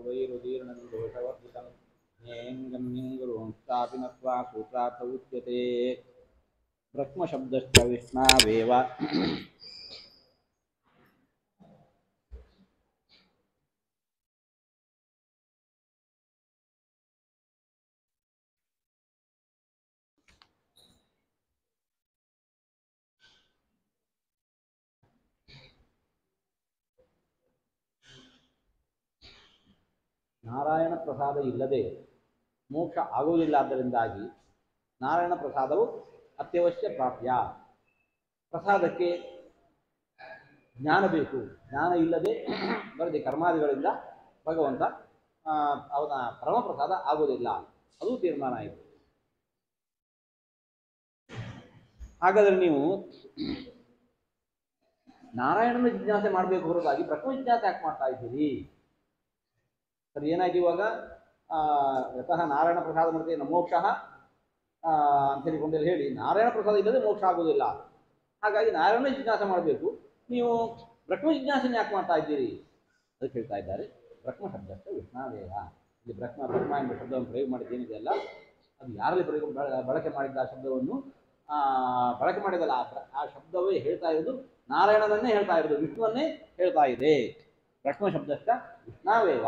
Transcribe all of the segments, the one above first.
सर्वैरुदीर्णं दोषवर्जितं ज्ञेयङ्गम्यं गुरुंस्तापि नत्वा सूत्रार्थ उच्यते ब्रह्मशब्दश्च विष्णावेव ನಾರಾಯಣ ಪ್ರಸಾದ ಇಲ್ಲದೆ ಮೋಕ್ಷ ಆಗುವುದಿಲ್ಲ ಆದ್ದರಿಂದಾಗಿ ನಾರಾಯಣ ಪ್ರಸಾದವು ಅತ್ಯವಶ್ಯ ಪ್ರಾಪ್ಯ ಪ್ರಸಾದಕ್ಕೆ ಜ್ಞಾನ ಬೇಕು ಜ್ಞಾನ ಇಲ್ಲದೆ ಬರದೆ ಕರ್ಮಾದಿಗಳಿಂದ ಭಗವಂತ ಆ, ಅವನ ಪರಮ ಪ್ರಸಾದ ಆಗುವುದಿಲ್ಲ ಅದು ತೀರ್ಮಾನ ಆಯಿತು ಹಾಗಾದರೆ ನೀವು ನಾರಾಯಣನ ಜಿಜ್ಞಾಸೆ ಮಾಡಬೇಕು ಹೊರತಾಗಿ ಬ್ರಹ್ಮ ಜಿಜ್ಞಾಸೆ ಯಾಕೆ ಮಾಡ್ತಾ ಇದ್ದೀರಿ ಸರಿ ಏನಾಯ್ತು ಇವಾಗ ಆ, ಯತಃ ನಾರಾಯಣ ಪ್ರಸಾದ ಮಾಡ್ತೇವೆ ನ ಮೋಕ್ಷ ಅಂತ ಹೇಳಿಕೊಂಡೆಲ್ಲ ಹೇಳಿ ನಾರಾಯಣ ಪ್ರಸಾದ ಇಲ್ಲದೆ ಮೋಕ್ಷ ಆಗುವುದಿಲ್ಲ ಹಾಗಾಗಿ ನಾರಾಯಣ ಜಿಜ್ಞಾಸೆ ಮಾಡಬೇಕು ನೀವು ಬ್ರಹ್ಮ ಜಿಜ್ಞಾಸೆನ ಯಾಕೆ ಮಾಡ್ತಾ ಇದ್ದೀರಿ ಅದಕ್ಕೆ ಹೇಳ್ತಾ ಇದ್ದಾರೆ ಬ್ರಹ್ಮ ಶಬ್ದಕ್ಕೆ ವಿಷ್ಣಾವೇಹ ಇಲ್ಲಿ ಬ್ರಹ್ಮ ಬ್ರಹ್ಮ ಎಂಬ ಶಬ್ದವನ್ನು ಪ್ರಯೋಗ ಮಾಡಿದ್ದೇನಿದೆ ಅಲ್ಲ ಅದು ಯಾರಲ್ಲಿ ಪ್ರಯೋಗ ಬಳ- ಬಳಕೆ ಮಾಡಿದ್ದ ಆ ಶಬ್ದವನ್ನು ಆ, ಬಳಕೆ ಮಾಡಿದಲ್ಲ ಆ ಪ್ರ- ಆ ಶಬ್ದವೇ ಹೇಳ್ತಾ ಇರೋದು ನಾರಾಯಣನನ್ನೇ ಹೇಳ್ತಾ ಇರೋದು ವಿಷ್ಣುವನ್ನೇ ಹೇಳ್ತಾ ಇದೆ ಬ್ರಹ್ಮ ಶಬ್ದಕ್ಕ ವಿಷ್ಣಾವೇವ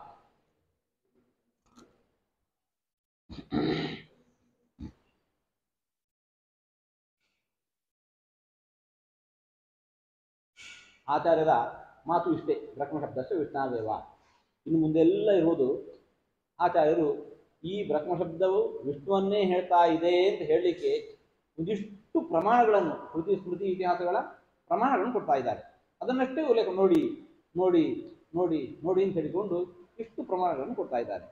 ಆಚಾರ್ಯರ ಮಾತು ಇಷ್ಟೇ ಬ್ರಹ್ಮ ಶಬ್ದಕ್ಕೆ ವಿಷ್ಣಾವೇವ ಇನ್ನು ಮುಂದೆಲ್ಲ ಇರುವುದು ಆಚಾರ್ಯರು ಈ ಬ್ರಹ್ಮ ಶಬ್ದವು ವಿಷ್ಣುವನ್ನೇ ಹೇಳ್ತಾ ಇದೆ ಅಂತ ಹೇಳಲಿಕ್ಕೆ ಒಂದಿಷ್ಟು ಪ್ರಮಾಣಗಳನ್ನು ಕೃತಿ ಸ್ಮೃತಿ ಇತಿಹಾಸಗಳ ಪ್ರಮಾಣಗಳನ್ನು ಕೊಡ್ತಾ ಇದ್ದಾರೆ ಅದನ್ನಷ್ಟೇ ಉಲ್ಲೇಖ ನೋಡಿ ನೋಡಿ ನೋಡಿ ನೋಡಿ ಅಂತ ಹೇಳಿಕೊಂಡು ಇಷ್ಟು ಪ್ರಮಾಣಗಳನ್ನು ಕೊಡ್ತಾ ಇದ್ದಾರೆ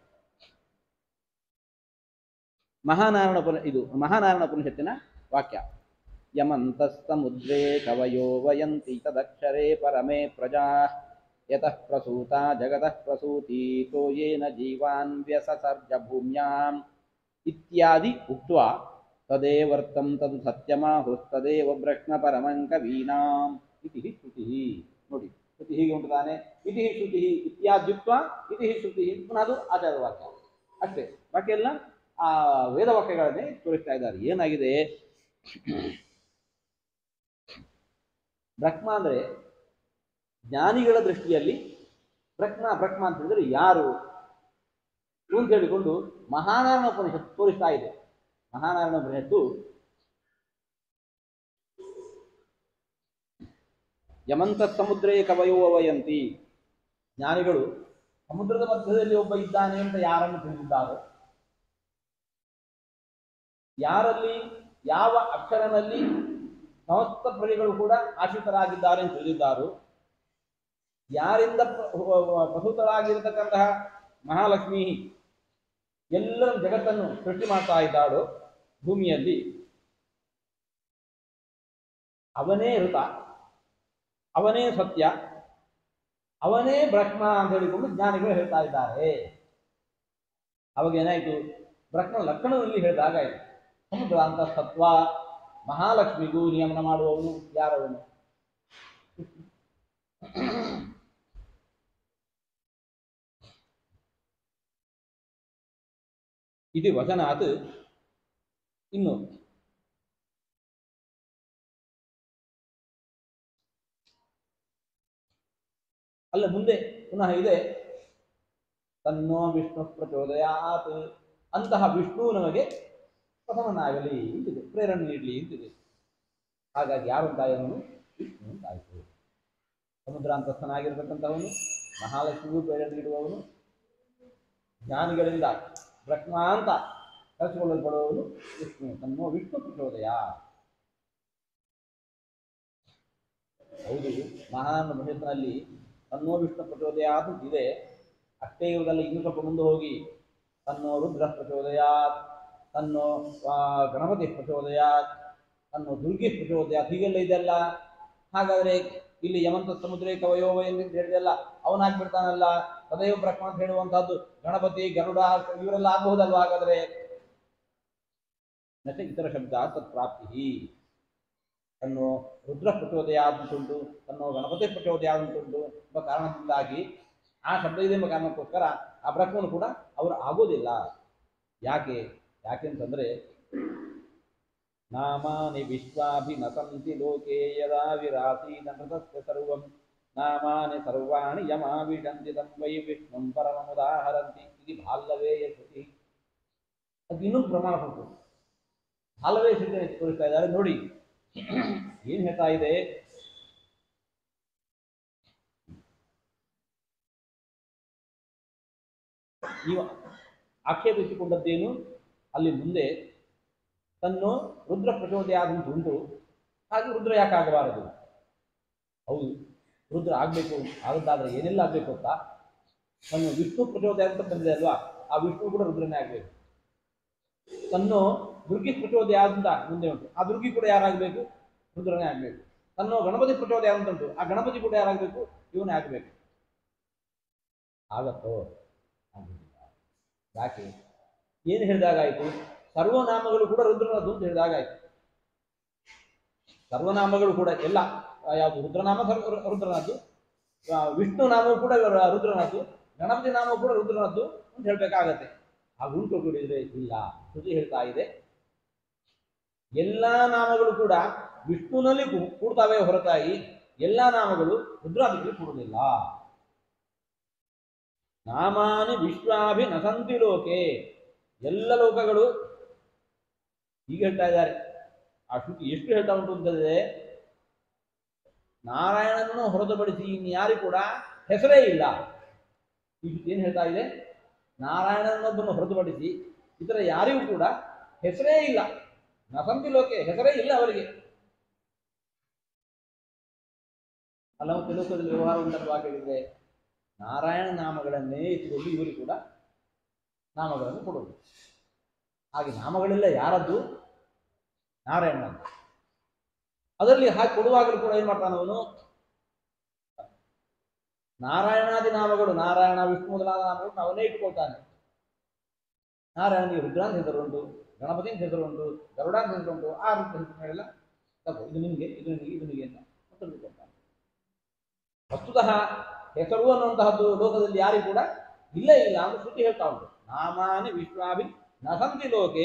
ಮಹಾನಾರಾಯಣ ಉಪನ ಇದು ಮಹಾನಾರಾಯಣ ಉಪನಿಷತ್ತಿನ ವಾಕ್ಯ ಯಮಂತಸ್ತಮುದ್ರೇ ಕವಯೋ ವಯಂತಿ ತದಕ್ಷರೇ ಪರಮೇ ಪ್ರಜಾ ಯತಃ ಪ್ರಸೂತಾ ಜಗತಃ ಪ್ರಸೂತೀತೋ ಯೇನ ಜೀವಾನ್ ವ್ಯಸಸರ್ಜ ಭೂಮ್ಯಾಂ ಇತ್ಯಾದಿ ಉಕ್ತ್ವಾ ತದೇವರ್ತಂ ತದು ಸತ್ಯಮಾಹುಸ್ತದೇವ ಬ್ರಹ್ಮ ಪರಮಂ ಕವೀನಾಂ ಇತಿ ಶ್ರುತಿ ನೋಡಿ ಶ್ರುತಿ ಹೀಗೆ ಉಂಟು ತಾನೆ ಇತಿ ಶ್ರುತಿ ಇತ್ಯಾದ್ಯುಕ್ತ ಇತಿ ಶ್ರುತಿ ಪುನಃ ಅದು ಆಚಾರ್ಯ ವಾಕ್ಯ ಅಷ್ಟೇ ಬಾಕಿ ಎಲ್ಲ ಆ ವೇದ ವಾಕ್ಯಗಳನ್ನೇ ತೋರಿಸ್ತಾ ಇದ್ದಾರೆ ಏನಾಗಿದೆ ಬ್ರಹ್ಮ ಅಂದರೆ ಜ್ಞಾನಿಗಳ ದೃಷ್ಟಿಯಲ್ಲಿ ಬ್ರಹ್ಮ ಬ್ರಹ್ಮ ಅಂತ ಹೇಳಿದ್ರೆ ಯಾರು ಅಂತ ಹೇಳಿಕೊಂಡು ಮಹಾನಾರಾಯಣ ಉಪನಿಷತ್ತು ತೋರಿಸ್ತಾ ಇದೆ ಮಹಾನಾರಾಯಣ ಉಪನಿಷತ್ತು ಯಮಂತ ಸಮುದ್ರೇ ಕವಯೋ ವಯಂತಿ ಜ್ಞಾನಿಗಳು ಸಮುದ್ರದ ಮಧ್ಯದಲ್ಲಿ ಒಬ್ಬ ಇದ್ದಾನೆ ಅಂತ ಯಾರನ್ನು ತಿಳಿದಿದ್ದಾರೋ ಯಾರಲ್ಲಿ ಯಾವ ಅಕ್ಷರನಲ್ಲಿ ಸಮಸ್ತ ಪ್ರಜೆಗಳು ಕೂಡ ಆಶ್ರಿತರಾಗಿದ್ದಾರೆ ಅಂತ ತಿಳಿದಿದ್ದಾರೋ ಯಾರಿಂದ ಪ್ರ- ವ- ವ- ಪ್ರಸೂತರಾಗಿರತಕ್ಕಂತಹ ಮಹಾಲಕ್ಷ್ಮಿ ಎಲ್ಲರೂ ಜಗತ್ತನ್ನು ಸೃಷ್ಟಿ ಮಾಡ್ತಾ ಇದ್ದಾಳೋ ಭೂಮಿಯಲ್ಲಿ ಅವನೇ ಋತ ಅವನೇ ಸತ್ಯ ಅವನೇ ಬ್ರಹ್ಮ ಅಂತ ಹೇಳಿಕೊಂಡು ಜ್ಞಾನಿಗಳು ಹೇಳ್ತಾ ಇದ್ದಾರೆ ಅವಾಗ ಏನಾಯ್ತು ಬ್ರಹ್ಮ ಲಕ್ಷಣದಲ್ಲಿ ಹೇಳಿದಾಗ ಆಯ್ತು ಸಮುದ್ರ ಅಂತ ಸತ್ವ ಮಹಾಲಕ್ಷ್ಮಿಗೂ ನಿಯಮನ ಮಾಡುವವನು ಯಾರವನು ಇದು ವಚನಾತ್ ಇನ್ನು ಅಲ್ಲ ಮುಂದೆ ಪುನಃ ಇದೆ ತನ್ನೋ ವಿಷ್ಣು ಪ್ರಚೋದಯಾತ್ ಅಂತಹ ವಿಷ್ಣು ನಮಗೆ ಪ್ರಥಮನಾಗಲಿ ಅಂತಿದೆ ಪ್ರೇರಣೆ ನೀಡಲಿ ಅಂತಿದೆ ಹಾಗಾಗಿ ಯಾರು ಅಂತಾಯನು ವಿಷ್ಣು ಅಂತಾಯಿತು ಸಮುದ್ರ ಅಂತಸ್ಥನಾಗಿರತಕ್ಕಂಥವನು ಮಹಾಲಕ್ಷ್ಮಿಗೂ ಪ್ರೇರಣೆ ನೀಡುವವನು ಜ್ಞಾನಿಗಳಿಂದ ಬ್ರಹ್ಮ ಅಂತ ಕರೆಸಿಕೊಳ್ಳಲ್ಪಡುವವನು ವಿಷ್ಣು ತನ್ನೋ ವಿಷ್ಣು ಪ್ರಚೋದಯ ಹೌದು ಮಹಾನ್ ಭವಿಷ್ಯದಲ್ಲಿ ತನ್ನೋ ವಿಷ್ಣು ಪ್ರಚೋದಯ ಅಂತ ಇದೆ ಅಷ್ಟೇ ಇರುವುದಲ್ಲ ಇನ್ನು ಸ್ವಲ್ಪ ಮುಂದೆ ಹೋಗಿ ತನ್ನೋ ರುದ್ರ ಪ್ರಚೋದಯಾತ್ ತನ್ನೋ ಆ, ಗಣಪತಿ ಪ್ರಚೋದಯಾತ್ ತನ್ನೋ ದುರ್ಗಿ ಪ್ರಚೋದಯಾತ್ ಹೀಗೆಲ್ಲ ಇದೆಲ್ಲ ಹಾಗಾದ್ರೆ ಇಲ್ಲಿ ಯಮಂತ ಸಮುದ್ರ ಕವಯೋವ ಎಂದು ಹೇಳಿದೆಲ್ಲ ಅವನು ಹಾಕ್ಬಿಡ್ತಾನಲ್ಲ ಸದೈವ ಬ್ರಹ್ಮ ಅಂತ ಹೇಳುವಂತಹದ್ದು ಗಣಪತಿ ಗರುಡ ಇವರೆಲ್ಲ ಆಗಬಹುದಲ್ವಾ ಹಾಗಾದ್ರೆ ನಚ ಇತರ ಶಬ್ದ ತತ್ಪ್ರಾಪ್ತಿ ತನ್ನೋ ರುದ್ರ ಪ್ರಚೋದಯ ಆದಂತುಂಟು ತನ್ನೋ ಗಣಪತಿ ಪ್ರಚೋದಯ ಆದಂತುಂಟು ಎಂಬ ಕಾರಣದಿಂದಾಗಿ ಆ ಶಬ್ದ ಇದೆ ಎಂಬ ಕಾರಣಕ್ಕೋಸ್ಕರ ಆ ಬ್ರಹ್ಮನು ಕೂಡ ಅವರು ಆಗೋದಿಲ್ಲ ಯಾಕೆ ಯಾಕೆ ಅಂತಂದ್ರೆ ನಾಮಾನಿ ವಿಶ್ವಾಭಿನಸಂತಿ ಲೋಕೆ ಯದಾ ವಿರಾಸೀನ ಮೃತಸ್ಯ ಸರ್ವಂ ನಾಮಾನಿ ಸರ್ವಾಣಿ ಯಮಾವಿಷಂತಿ ತಂ ವೈ ವಿಷ್ಣುಂ ಪರಮುದಾಹರಂತಿ ಇದು ಭಾಲ್ಲವೇ ಶ್ರುತಿ ಅದು ಇನ್ನೊಂದು ಪ್ರಮಾಣ ಕೊಟ್ಟು ಭಾಲ್ಲವೇ ಶ್ರುತಿ ತೋರಿಸ್ತಾ ಇದ್ದಾರೆ ನೋಡಿ ಏನ್ ಹೇಳ್ತಾ ಇದೆ ನೀವು ಆಕ್ಷೇಪಿಸಿಕೊಂಡದ್ದೇನು ಅಲ್ಲಿ ಮುಂದೆ ತನ್ನು ರುದ್ರ ಪ್ರಚೋದಯಾದಂತ ಉಂಟು ಹಾಗೆ ರುದ್ರ ಯಾಕಾಗಬಾರದು ಹೌದು ರುದ್ರ ಆಗಬೇಕು ಆಗದ್ದಾದ್ರೆ ಏನೆಲ್ಲ ಆಗಬೇಕು ಅಂತ ತನ್ನು ವಿಷ್ಣು ಪ್ರಚೋದಯ ಅಂತ ಬಂದಿದೆ ಅಲ್ವಾ ಆ ವಿಷ್ಣು ಕೂಡ ರುದ್ರನೇ ಆಗಬೇಕು ತನ್ನು ದುರ್ಗಿ ಪ್ರಚೋದಯ ಆದಂತ ಮುಂದೆ ಉಂಟು ಆ ದುರ್ಗಿ ಕೂಡ ಯಾರಾಗಬೇಕು ರುದ್ರನೇ ಆಗಬೇಕು ತನ್ನು ಗಣಪತಿ ಪ್ರಚೋದಯ ಅಂತ ಉಂಟು ಆ ಗಣಪತಿ ಕೂಡ ಯಾರಾಗಬೇಕು ಇವನೇ ಆಗಬೇಕು ಆಗತ್ತೋ ಆಗುದಿಲ್ಲ ಯಾಕೆ ಏನು ಹೇಳಿದಾಗಾಯ್ತು ಸರ್ವನಾಮಗಳು ಕೂಡ ರುದ್ರನದ್ದು ಅಂತ ಹೇಳಿದಾಗಾಯ್ತು ಸರ್ವನಾಮಗಳು ಕೂಡ ಎಲ್ಲ ಆ, ಯಾವುದು ರುದ್ರನಾಮ ಸರ್ವ ರು- ರುದ್ರನದ್ದು ಆ, ವಿಷ್ಣು ನಾಮವು ಕೂಡ ರು- ರುದ್ರನದ್ದು ಗಣಪತಿ ನಾಮವು ಕೂಡ ರುದ್ರನದ್ದು ಅಂತ ಹೇಳ್ಬೇಕಾಗತ್ತೆ ಆ ಉಂಟು ಕೂಡಿದ್ರೆ ಇಲ್ಲ ಶ್ರುತಿ ಹೇಳ್ತಾ ಇದೆ ಎಲ್ಲಾ ನಾಮಗಳು ಕೂಡ ವಿಷ್ಣುನಲ್ಲಿ ಕೂ- ಕೂಡ್ತಾವೆ ಹೊರತಾಗಿ ಎಲ್ಲಾ ನಾಮಗಳು ರುದ್ರಾದಿಗಳು ಕೂಡುವುದಿಲ್ಲ ನಾಮಾನಿ ವಿಶ್ವಾಭಿ ನಸಂತಿ ಲೋಕೆ ಎಲ್ಲ ಲೋಕಗಳು ಹೀಗೆ ಹೇಳ್ತಾ ಇದ್ದಾರೆ ಆ ಶ್ರುತಿ ಎಷ್ಟು ಹೇಳ್ತಾ ಉಂಟು ಅಂತಂದ್ರೆ ನಾರಾಯಣನನ್ನು ಹೊರತುಪಡಿಸಿ ಇನ್ಯಾರಿಗೂ ಕೂಡ ಹೆಸರೇ ಇಲ್ಲ ಈ ಶ್ರುತಿ ಏನು ಹೇಳ್ತಾ ಇದೆ ನಾರಾಯಣನೊಬ್ಬನ್ನು ಹೊರತುಪಡಿಸಿ ಇತರ ಯಾರಿಗೂ ಕೂಡ ಹೆಸರೇ ಇಲ್ಲ ನಸಂತಿ ಲೋಕೆ ಹೆಸರೇ ಇಲ್ಲ ಅವರಿಗೆ ಹಲವು ಕೆಲಸದಲ್ಲಿ ವ್ಯವಹಾರ ಉಂಟಲ್ವಾ ಕೇಳಿದ್ರೆ ನಾರಾಯಣ ನಾಮಗಳನ್ನೇ ಇಟ್ಟುಕೊಂಡು ಇವರಿಗೆ ಕೂಡ ನಾಮಗಳನ್ನು ಕೊಡೋದು ಹಾಗೆ ನಾಮಗಳೆಲ್ಲ ಯಾರದ್ದು ನಾರಾಯಣ ಅದರಲ್ಲಿ ಹಾಗೆ ಕೊಡುವಾಗಲೂ ಕೂಡ ಏನ್ ಮಾಡ್ತಾನೆ ಅವನು ನಾರಾಯಣಾದಿ ನಾಮಗಳು ನಾರಾಯಣ ವಿಷ್ಣು ಮೊದಲಾದ ನಾಮಗಳನ್ನು ಅವನೇ ಇಟ್ಕೊಳ್ತಾನೆ ನಾರಾಯಣನಿಗೆ ರುದ್ರಾಂತ ಹೆಸರುಂಟು ಗಣಪತಿ ಅಂತ ಹೆಸರುಂಟು ಗರುಡಾಂತ ಹೆಸರುಂಟು ಆ ರೀತಿ ಹೆಸರುಗಳೆಲ್ಲ ತಗೋ ಇದು ನಿಮಗೆ ಇದು ನಿಮಗೆ ಇದು ನಿಮಗೆ ಅಂತ ತಂದುಕೊಳ್ತಾನೆ ವಸ್ತುತಃ ಹೆಸರು ಅನ್ನುವಂತಹದ್ದು ಲೋಕದಲ್ಲಿ ಯಾರಿಗೂ ಕೂಡ ಇಲ್ಲೇ ಇಲ್ಲ ಅಂತ ಶ್ರುತಿ ಹೇಳ್ತಾ ಉಂಟು ನಾಮಾನಿ ವಿಶ್ವಾಭಿ ನಸಂತಿ ಲೋಕೆ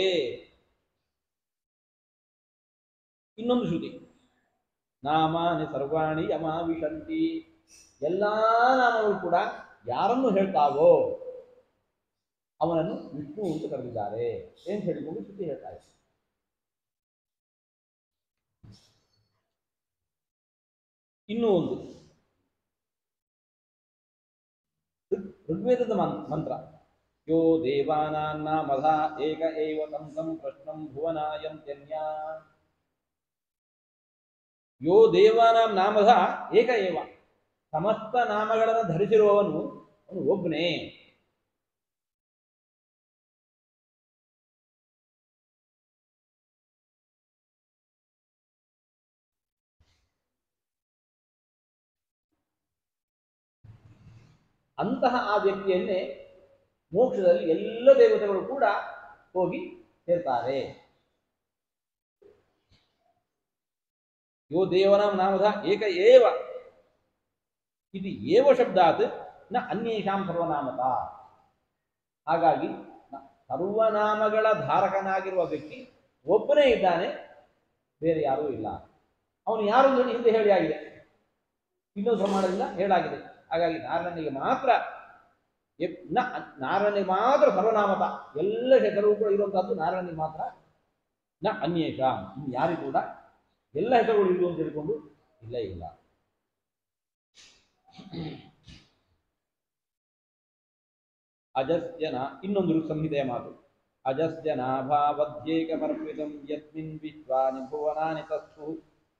ಇನ್ನೊಂದು ಶ್ರುತಿ ನಾಮಾನಿ ಸರ್ವಾಣಿ ಯಮಾವಿಶಂತಿ ಎಲ್ಲಾ ನಾಮಗಳು ಕೂಡ ಯಾರನ್ನು ಹೇಳ್ತಾವೋ ಅವನನ್ನು ವಿಷ್ಣು ಅಂತ ಕರೆದಿದ್ದಾರೆ ಏನ್ ಹೇಳಿಕೊಂಡು ಶ್ರುತಿ ಹೇಳ್ತಾ ಇದೆ ಇನ್ನೂ ಒಂದು ಋಗ್- ಋಗ್ವೇದದ ಮನ್- ಮಂತ್ರ ಯೋ ದೇವಾನಾನ್ನಮಧ ಏಕ ಏವ तं तं ಪ್ರಶ್ನಂ ಭುವನಾಯಂತ್ಯನ್ಯ ಯೋ ದೇವಾನಾಂ ನಾಮಧ ಏಕ ಏವ ಸಮಸ್ತ ನಾಮಗಳನ್ನು ಧರಿಸಿರುವವನು ಅವನು ಒಬ್ಬನೇ ಅಂತಹ ಆ ವ್ಯಕ್ತಿಯನ್ನೇ ಮೋಕ್ಷದಲ್ಲಿ ಎಲ್ಲ ದೇವತೆಗಳು ಕೂಡ ಹೋಗಿ ಸೇರ್ತಾರೆ ಯೋ ದೇವನಾಂ ನಾಮಧ ಏಕ ಏವ ಇದು ಏವ ಶಬ್ದಾತ್ ನ ಅನ್ಯೇಷಾಂ ಸರ್ವನಾಮತ ಹಾಗಾಗಿ ನ- ಸರ್ವನಾಮಗಳ ಧಾರಕನಾಗಿರುವ ವ್ಯಕ್ತಿ ಒಬ್ಬನೇ ಇದ್ದಾನೆ ಬೇರೆ ಯಾರೂ ಇಲ್ಲ ಅವನು ಯಾರು ಅಂತ ಹೇಳಿ ಹಿಂದೆ ಹೇಳಿ ಆಗಿದೆ ಇನ್ನೊಂದು ಪ್ರಮಾಣದಿಂದ ಹೇಳಾಗಿದೆ ಹಾಗಾಗಿ ನಾರಾಯಣನಿಗೆ ಮಾತ್ರ ಎಪ್- ನ ನಾರಾಯಣನಿಗೆ ಮಾತ್ರ ಸರ್ವನಾಮತ ಎಲ್ಲ ಹೆಸರು ಕೂಡ ಇರುವಂತಹದ್ದು ನಾರಾಯಣನಿಗೆ ಮಾತ್ರ ನ ಅನ್ಯೇಷ ಇನ್ನು ಯಾರಿಗೂ ಕೂಡ ಎಲ್ಲ ಹೆಸರುಗಳು ಇರುವುದು ಅಂತ ಹೇಳಿಕೊಂಡು ಇಲ್ಲ ಇಲ್ಲ ಅಜಸ್ಯನ ಇನ್ನೊಂದು ಋಕ್ ಸಂಹಿತೆಯ ಮಾತು ಅಜಸ್ಯನಾಭಾವಧ್ಯೇಕಮರ್ಪಿತಂ ಯಸ್ಮಿನ್ ವಿಶ್ವಾನಿ ಭುವನಾನಿ ತಸ್ಸು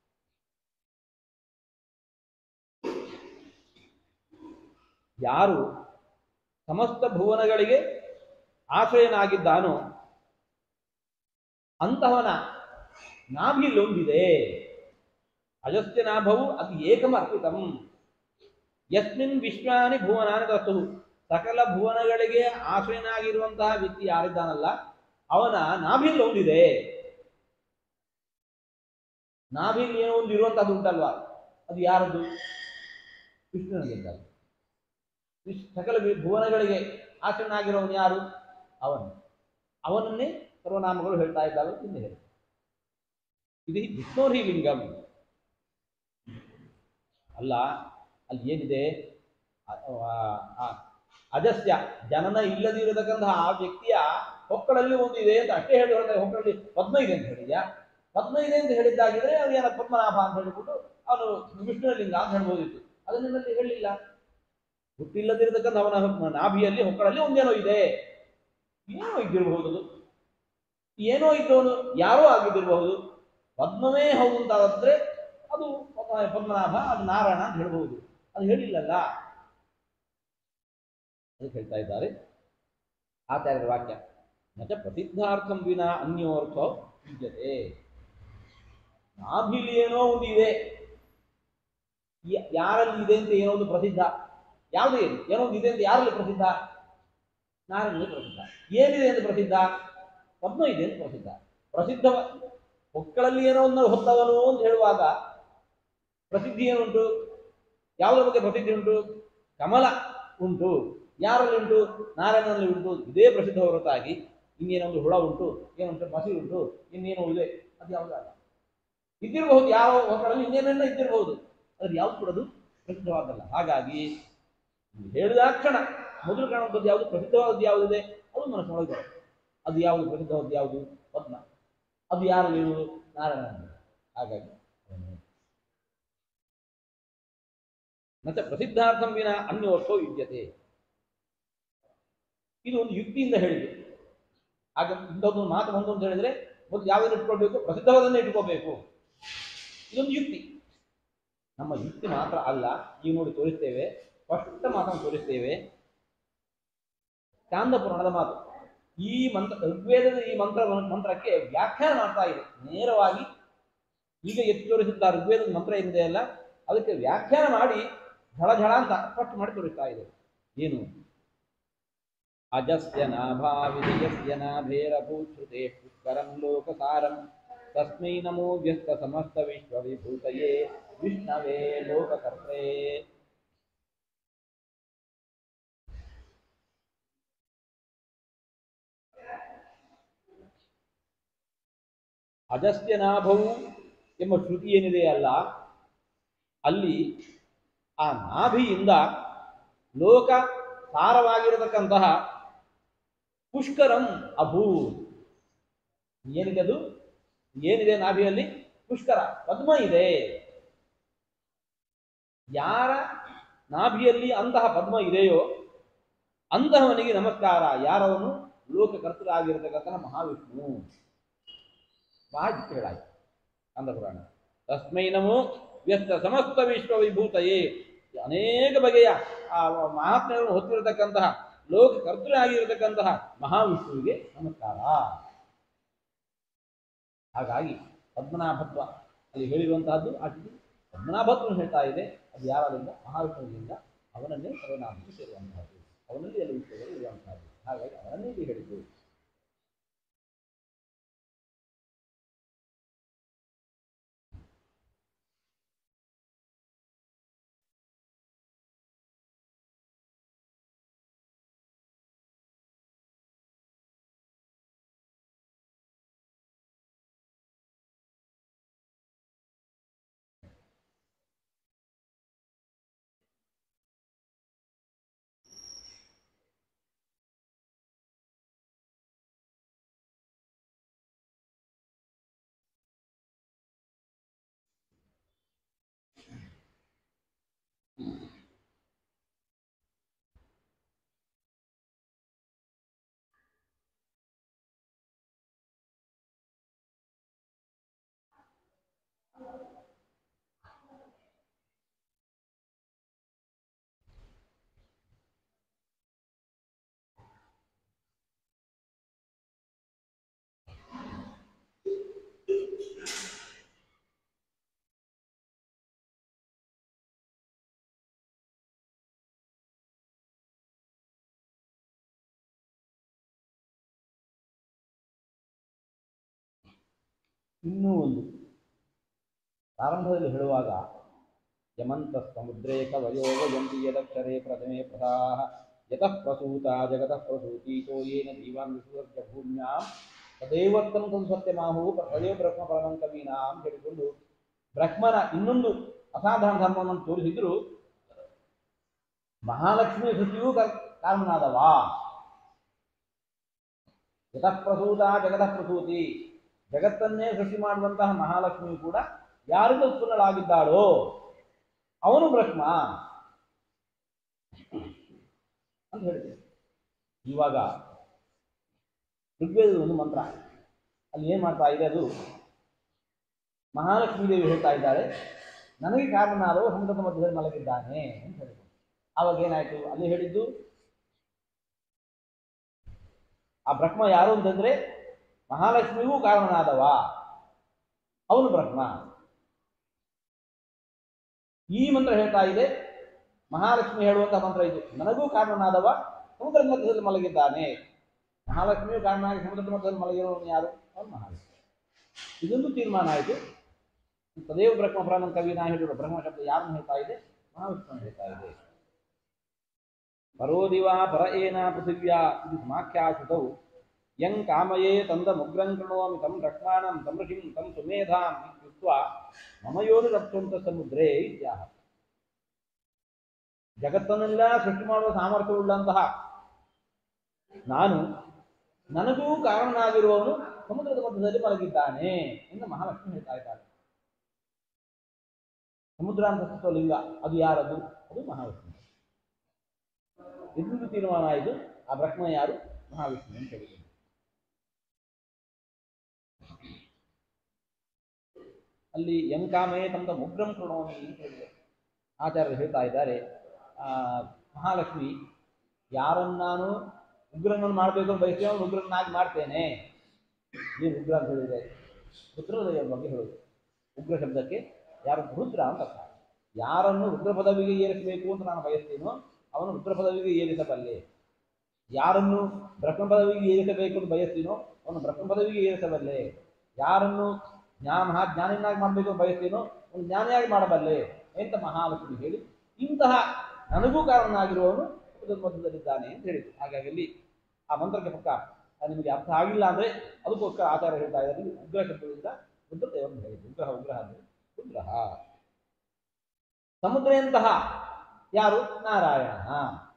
ಯಾರು ಸಮಸ್ತ ಭುವನಗಳಿಗೆ ಆಶ್ರಯನಾಗಿದ್ದಾನೋ ಅಂತಹವನ ನಾಭಿಲೊಂದಿದೆ ಅಜಸ್ಯ ನಾಭವು ಅದು ಏಕಮರ್ಪಿತಂ ಯಸ್ಮಿನ್ ವಿಶ್ವಾನಿ ಭುವನಾನಿ ತಸ್ತು ಸಕಲ ಭುವನಗಳಿಗೆ ಆಶ್ರಯನಾಗಿರುವಂತಹ ವ್ಯಕ್ತಿ ಯಾರಿದ್ದಾನಲ್ಲ ಅವನ ನಾಭಿಲ್ ಒಂದಿದೆ ನಾಭಿಲ್ ಏನೋ ಒಂದು ಇರುವಂತಹದ್ದು ಉಂಟಲ್ವಾ ಅದು ಯಾರದ್ದು ವಿಷ್ಣುವಿನಲ್ಲಿದ್ದಲ್ಲ ವಿಶ್- ಸಕಲ ವಿ- ಭುವನಗಳಿಗೆ ಆಚರಣಾಗಿರೋನು ಯಾರು ಅವನು ಅವನನ್ನೇ ಸರ್ವನಾಮಗಳು ಹೇಳ್ತಾ ಇದ್ದಾವೆ ಅಂತ ಹಿಂದೆ ಹೇಳಿ ಇದು ವಿಷ್ಣೋರ್ಹಿ ಲಿಂಗಂ ಅಲ್ಲ ಅಲ್ಲಿ ಏನಿದೆ ಅ- ಆ- ಆ- ಅಜಸ್ಯ ಜನನ ಇಲ್ಲದಿರತಕ್ಕಂತಹ ಆ ವ್ಯಕ್ತಿಯ ಹೊಕ್ಕಳಲ್ಲಿ ಒಂದು ಇದೆ ಅಂತ ಅಷ್ಟೇ ಹೇಳಿ ಹೊರತಾರೆ ಹೊಕ್ಕಳಲ್ಲಿ ಪದ್ಮ ಇದೆ ಅಂತ ಹೇಳಿದ್ಯಾ ಪದ್ಮ ಇದೆ ಅಂತ ಹೇಳಿದ್ದಾಗಿದ್ರೆ ಅದು ಏನ ಪದ್ಮನಾಭ ಅಂತ ಹೇಳಿಬಿಟ್ಟು ಅವನು ವಿಷ್ಣುವಿನ ಲಿಂಗ ಅಂತ ಹೇಳ್ಬೋದಿತ್ತು ಅದನ್ನಲ್ಲಿ ಹೇಳಿಲ್ಲ ಹುಟ್ಟಿಲ್ಲದಿರತಕ್ಕಂಥ ಅವನ ನಾಭಿಯಲ್ಲಿ ಹೊಕ್ಕಳಲ್ಲಿ ಒಂದೇನೋ ಇದೆ ಏನೋ ಇದ್ದಿರಬಹುದು ಅದು ಏನೋ ಇದ್ದವನು ಯಾರೋ ಆಗಿದ್ದಿರಬಹುದು ಪದ್ಮವೇ ಹೌದು ಅಂತಾದ್ರೆ ಅದು ಪದ್ಮ- ಪದ್ಮನಾಭ ಅದು ನಾರಾಯಣ ಅಂತ ಹೇಳ್ಬಹುದು ಅದು ಹೇಳಿಲ್ಲಲ್ಲ ಅದಕ್ಕೆ ಹೇಳ್ತಾ ಇದ್ದಾರೆ ಆಚಾರ್ಯರ ವಾಕ್ಯ ನಚ ಪ್ರಸಿದ್ಧಾರ್ಥಂ ವಿನ ಅನ್ಯೋರ್ಥ ವಿದ್ಯತೆ ನಾಭಿಲಿ ಏನೋ ಒಂದು ಇದೆ ಯ- ಯಾರಲ್ಲಿ ಇದೆ ಅಂತ ಏನೋ ಒಂದು ಪ್ರಸಿದ್ಧ ಯಾವುದು ಏನು ಏನೋ ಒಂದು ಇದೆ ಅಂತ ಯಾರಲ್ಲಿ ಪ್ರಸಿದ್ಧ ನಾರಲ್ಲಿ ಪ್ರಸಿದ್ಧ ಏನಿದೆ ಅಂತ ಪ್ರಸಿದ್ಧ ಪದ್ಮ ಇದೆ ಅಂತ ಪ್ರಸಿದ್ಧ ಪ್ರಸಿದ್ಧ ಮಕ್ಕಳಲ್ಲಿ ಏನೋ ಒಂದು ಹೊತ್ತವನು ಅಂತ ಹೇಳುವಾಗ ಪ್ರಸಿದ್ಧಿ ಏನುಂಟು ಯಾವುದರ ಬಗ್ಗೆ ಪ್ರಸಿದ್ಧಿ ಉಂಟು ಕಮಲ ಉಂಟು ಯಾರಲ್ಲಿ ಉಂಟು ನಾರಾಯಣನಲ್ಲಿ ಉಂಟು ಇದೇ ಪ್ರಸಿದ್ಧ ಹೊರತಾಗಿ ಇನ್ನೇನೊಂದು ಹುಳ ಉಂಟು ಏನುಂಟು ಮಸಿ ಉಂಟು ಇನ್ನೇನೋ ಇದೆ ಅದು ಯಾವುದಲ್ಲ ಇದ್ದಿರಬಹುದು ಯಾವ ಹೊಕ್ಕಳಲ್ಲಿ ಇನ್ನೇನೆಲ್ಲ ಇದ್ದಿರಬಹುದು ಅದು ಯಾವ್ದು ಕೂಡ ಅದು ಪ್ರಸಿದ್ಧವಾದಲ್ಲ ಹಾಗಾಗಿ ನೀವು ಹೇಳಿದಾಕ್ಷಣ ಮೊದಲು ಕಾಣುವಂಥದ್ದು ಯಾವುದು ಪ್ರಸಿದ್ಧವಾದದ್ದು ಯಾವುದಿದೆ ಅದು ಮನಸ್ಸಿನೊಳಗೆ ಬರುತ್ತೆ ಅದು ಯಾವುದು ಪ್ರಸಿದ್ಧವಾದ್ದು ಯಾವುದು ಪದ್ಮ ಅದು ಯಾರಲ್ಲಿ ಇರುವುದು ನಾರಾಯಣ ಹಾಗಾಗಿ ಅವನು ಮತ್ತೆ ಪ್ರಸಿದ್ಧಾರ್ಥಂ ವಿನ ಅನ್ಯೋರ್ಥೋ ಯುಜ್ಯತೆ ಇದು ಒಂದು ಯುಕ್ತಿಯಿಂದ ಹೇಳಿದ್ದು ಆಗ ಇಂಥದ್ದು ಮಾತು ಬಂದು ಅಂತ ಹೇಳಿದ್ರೆ ಮೊದಲು ಯಾವುದನ್ನು ಇಟ್ಕೊಳ್ಬೇಕು ಪ್ರಸಿದ್ಧವಾದನ್ನೇ ಇಟ್ಕೋಬೇಕು ಇದೊಂದು ಯುಕ್ತಿ ನಮ್ಮ ಯುಕ್ತಿ ಮಾತ್ರ ಅಲ್ಲ ಈಗ ನೋಡಿ ತೋರಿಸ್ತೇವೆ ಸ್ಪಷ್ಟ ಮಾತನ್ನು ತೋರಿಸ್ತೇವೆ ಚಾಂದ ಪುರಾಣದ ಮಾತು ಈ ಮಂತ್ರ ಋಗ್ವೇದದ ಈ ಮಂತ್ರ ಮಂತ್ರಕ್ಕೆ ವ್ಯಾಖ್ಯಾನ ಮಾಡ್ತಾ ಇದೆ ನೇರವಾಗಿ ಈಗ ಎತ್ತಿ ತೋರಿಸಿದ್ದ ಋಗ್ವೇದದ ಮಂತ್ರ ಏನಿದೆ ಅಲ್ಲ ಅದಕ್ಕೆ ವ್ಯಾಖ್ಯಾನ ಮಾಡಿ ಝಳ ಝಳ ಅಂತ ಸ್ಪಷ್ಟ ಮಾಡಿ ತೋರಿಸ್ತಾ ಇದೆ ಏನು ಅಜಸ್ಯ ನಾಭಾವಿಜಯಸ್ಯ ನಾಭೇರಭೂಶ್ರುತೆ ಪುಷ್ಕರಂ ಲೋಕಸಾರಂ ತಸ್ಮೈ ನಮೋ ವ್ಯಸ್ತ ಸಮಸ್ತ ವಿಶ್ವ ವಿಭೂತಯೇ ವಿಷ್ಣವೇ ಲೋಕಕರ್ತ್ರೇ ಅಜಸ್ಯ ನಾಭವು ಎಂಬ ಶ್ರುತಿ ಏನಿದೆ ಅಲ್ಲ ಅಲ್ಲಿ ಆ ನಾಭಿಯಿಂದ ಲೋಕ ಸಾರವಾಗಿರತಕ್ಕಂತಹ ಪುಷ್ಕರಂ ಅಭೂ ಏನಿದೆ ಅದು ಏನಿದೆ ನಾಭಿಯಲ್ಲಿ ಪುಷ್ಕರ ಪದ್ಮ ಇದೆ ಯಾರ ನಾಭಿಯಲ್ಲಿ ಅಂತಹ ಪದ್ಮ ಇದೆಯೋ ಅಂತಹವನಿಗೆ ನಮಸ್ಕಾರ ಯಾರವನು ಲೋಕಕರ್ತರಾಗಿರತಕ್ಕಂತಹ ಮಹಾವಿಷ್ಣು ಬಹಳ ಹೇಳಾಯ್ತು ಕಂದ ಪುರಾಣ ತಸ್ಮೈ ನಮೋ ವ್ಯಸ್ತ ಸಮಸ್ತ ವಿಶ್ವ ವಿಭೂತಯೇ ಅನೇಕ ಬಗೆಯ ಆ ಮಹಾತ್ಮೆಗಳನ್ನು ಹೊತ್ತಿರತಕ್ಕಂತಹ ಲೋಕ ಕರ್ತೃರಾಗಿರತಕ್ಕಂತಹ ಮಹಾವಿಷ್ಣುವಿಗೆ ನಮಸ್ಕಾರ ಹಾಗಾಗಿ ಪದ್ಮನಾಭತ್ವ ಅಲ್ಲಿ ಹೇಳಿರುವಂತಹದ್ದು ಅಷ್ಟು ಪದ್ಮನಾಭತ್ವ ಹೇಳ್ತಾ ಇದೆ ಅದು ಯಾರಾದ್ರಿಂದ ಮಹಾವಿಷ್ಣುವಿನಿಂದ ಅವನನ್ನೇ ಸರ್ವನಾಮಕ್ಕೆ ಸೇರುವಂತಹದ್ದು ಅವನಲ್ಲಿ ಎಲ್ಲ ವಿಷಯಗಳು ಇರುವಂತಹದ್ದು ಹಾಗಾಗಿ ಅವನನ್ನೇ ಇಲ್ಲಿ ಹೇಳಿದ್ದು ಇನ್ನೂ ಒಂದು ಪ್ರಾರಂಭದಲ್ಲಿ ಹೇಳುವಾಗ ಯಮಂತಃ ಸಮುದ್ರೇ ಕವಯೋ ವಯಂತಿ ಯದಕ್ಷರೇ ಪ್ರಥಮೆ ಪ್ರಥಾಃ ಯತಃ ಪ್ರಸೂತಾ ಜಗತಃ ಪ್ರಸೂತೀತೋ ಯೇನ ಜೀವಾನ್ ವಿಸರ್ಜ ಭೂಮ್ಯಾಂ ತದೇವರ್ತಂ ಸಂಸತ್ಯಮಾಹು ತದೇವ ಬ್ರಹ್ಮ ಪರಮಂ ಕವೀನಾಂ ಹೇಳಿಕೊಂಡು ಬ್ರಹ್ಮನ ಇನ್ನೊಂದು ಅಸಾಧಾರಣ ಧರ್ಮವನ್ನು ತೋರಿಸಿದ್ರು ಮಹಾಲಕ್ಷ್ಮಿ ಸೃಷ್ಟಿಯೂ ಕ- ಕಾರಣನಾದವ ಯತಃ ಪ್ರಸೂತ ಜಗತಃ ಪ್ರಸೂತಿ ಜಗತ್ತನ್ನೇ ಸೃಷ್ಟಿ ಮಾಡುವಂತಹ ಮಹಾಲಕ್ಷ್ಮಿಯು ಕೂಡ ಯಾರಿಂದ ಉತ್ಪನ್ನಳಾಗಿದ್ದಾಳೋ ಅವನು ಬ್ರಹ್ಮ ಅಂತ ಹೇಳಿದೆ ಇವಾಗ ಋಗ್ವೇದದ ಒಂದು ಮಂತ್ರ ಅಲ್ಲಿ ಏನು ಮಾಡ್ತಾ ಇದೆ ಅದು ಮಹಾಲಕ್ಷ್ಮೀ ದೇವಿ ಹೇಳ್ತಾ ಇದ್ದಾಳೆ ನನಗೆ ಕಾರಣನಾದವ ಸಮುದ್ರದ ಮಧ್ಯದಲ್ಲಿ ಮಲಗಿದ್ದಾನೆ ಅಂತ ಹೇಳಿದ್ರು ಆವಾಗ ಏನಾಯ್ತು ಅಲ್ಲಿ ಹೇಳಿದ್ದು ಆ ಬ್ರಹ್ಮ ಯಾರು ಅಂತಂದ್ರೆ ಮಹಾಲಕ್ಷ್ಮಿಗೂ ಕಾರಣನಾದವ ಅವನು ಬ್ರಹ್ಮ ಈ ಮಂತ್ರ ಹೇಳ್ತಾ ಇದೆ ಮಹಾಲಕ್ಷ್ಮಿ ಹೇಳುವಂತಹ ಮಂತ್ರ ಇದು ನನಗೂ ಕಾರಣನಾದವ ಸಮುದ್ರದ ಮಧ್ಯದಲ್ಲಿ ಮಲಗಿದ್ದಾನೆ ಮಹಾಲಕ್ಷ್ಮಿಯು ಕಾರಣನಾಗಿ ಸಮುದ್ರದ ಮಧ್ಯದಲ್ಲಿ ಮಲಗಿರೋನು ಯಾರು ಅವನು ಮಹಾಲಕ್ಷ್ಮಿ ಇದೊಂದು ತೀರ್ಮಾನ ಆಯಿತು ತದೇವ ಬ್ರಹ್ಮ ಪ್ರಾಣ ಕವಿನ ಹೇಳಿರುವ ಬ್ರಹ್ಮ ಶಬ್ದ ಯಾರನ್ನು ಹೇಳ್ತಾ ಇದೆ ಮಹಾವಿಷ್ಣು ಹೇಳ್ತಾ ಇದೆ ಪರೋದಿವಾ ಪರ ಏನ ಪೃಥಿವ್ಯಾ ಇದು ಸಮಾಖ್ಯಾಶ್ರುತವು ಯಂ ಕಾಮಯೇ ತಂದ ಮುಗ್ರಂ ಕೃಣೋಮಿ ತಂ ರಕ್ಮಾಣಂ ತಂ ಋಷಿಂ ತಂ ಸುಮೇಧಾಂ ಇತ್ಯುಕ್ತ್ವಾ ಮಮ ಯೋನಿರಪ್ಸುವಂತ ಸಮುದ್ರೇ ಇತ್ಯಾಹ ಜಗತ್ತನ್ನೆಲ್ಲ ಸೃಷ್ಟಿ ಮಾಡುವ ಸಾಮರ್ಥ್ಯವುಳ್ಳಂತಹ ನಾನು ನನಗೂ ಕಾರಣನಾಗಿರುವವನು ಸಮುದ್ರದ ಮಧ್ಯದಲ್ಲಿ ಮಲಗಿದ್ದಾನೆ ಎಂದು ಮಹಾಲಕ್ಷ್ಮಿ ಹೇಳ್ತಾ ಇದ್ದಾಳೆ ಸಮುದ್ರ ಅಂತ ಸತ್ವ ಲಿಂಗ ಅದು ಯಾರದು ಅದು ಮಹಾವಿಷ್ಣು ಇದೊಂದು ತೀರ್ಮಾನ ಆಯಿತು ಆ ಬ್ರಹ್ಮ ಯಾರು ಮಹಾವಿಷ್ಣು ಅಂತ ಹೇಳಿದ್ರು ಅಲ್ಲಿ ಯಂ ಕಾಮೇ ತಮ್ಮ ಮುಗ್ರಂ ಕೃಣೋಮಿ ಅಂತ ಹೇಳಿದೆ ಆಚಾರ್ಯರು ಹೇಳ್ತಾ ಇದ್ದಾರೆ ಆ, ಮಹಾಲಕ್ಷ್ಮಿ ಯಾರನ್ನು ನಾನು ಉಗ್ರನನ್ನು ಮಾಡಬೇಕು ಅಂತ ಬಯಸ್ತೇನೆ ಅವನು ಉಗ್ರನಾಗಿ ಮಾಡ್ತೇನೆ ಏನು ಉಗ್ರ ಅಂತ ಹೇಳಿದ್ರೆ ರುದ್ರದೇವರ ಬಗ್ಗೆ ಹೇಳೋದು ಉಗ್ರ ಶಬ್ದಕ್ಕೆ ಯಾರು ರುದ್ರ ಅಂತ ಅರ್ಥ ಯಾರನ್ನು ರುದ್ರ ಪದವಿಗೆ ಏರಿಸಬೇಕು ಅಂತ ನಾನು ಬಯಸ್ತೇನೋ ಅವನು ರುದ್ರ ಪದವಿಗೆ ಏರಿಸಬಲ್ಲೆ ಯಾರನ್ನು ಬ್ರಹ್ಮ ಪದವಿಗೆ ಏರಿಸಬೇಕು ಅಂತ ಬಯಸ್ತೀನೋ ಅವನು ಬ್ರಹ್ಮ ಪದವಿಗೆ ಏರಿಸಬಲ್ಲೆ ಯಾರನ್ನು ಜ್ಞಾನ ಮಹಾ ಜ್ಞಾನಿಯನ್ನಾಗಿ ಮಾಡಬೇಕು ಅಂತ ಬಯಸ್ತೀನೋ ಅವನು ಜ್ಞಾನಿಯಾಗಿ ಮಾಡಬಲ್ಲೆ ಅಂತ ಮಹಾಲಕ್ಷ್ಮಿ ಹೇಳಿ ಇಂತಹ ನನಗೂ ಕಾರಣನಾಗಿರುವವನು ಸಮುದ್ರದ ಮಧ್ಯದಲ್ಲಿದ್ದಾನೆ ಅಂತ ಹೇಳಿದ್ರು ಹಾಗಾಗಿ ಅಲ್ಲಿ ಆ ಮಂತ್ರಕ್ಕೆ ಪಕ್ಕ ಅದು ನಿಮಗೆ ಅರ್ಥ ಆಗಿಲ್ಲ ಅಂದ್ರೆ ಅದಕ್ಕೋಸ್ಕರ ಆಚಾರ ಹೇಳ್ತಾ ಇದ್ದಾರೆ ಇಲ್ಲಿ ಉಗ್ರ ಶಬ್ದದಿಂದ ರುದ್ರ ದೇವರನ್ನು ಹೇಳಿದ್ರು ಉಗ್ರಹ ಉಗ್ರಹ ಅಂದ್ರೆ ಉಗ್ರಹ ಸಮುದ್ರೆಯಂತಹ ಯಾರು ನಾರಾಯಣ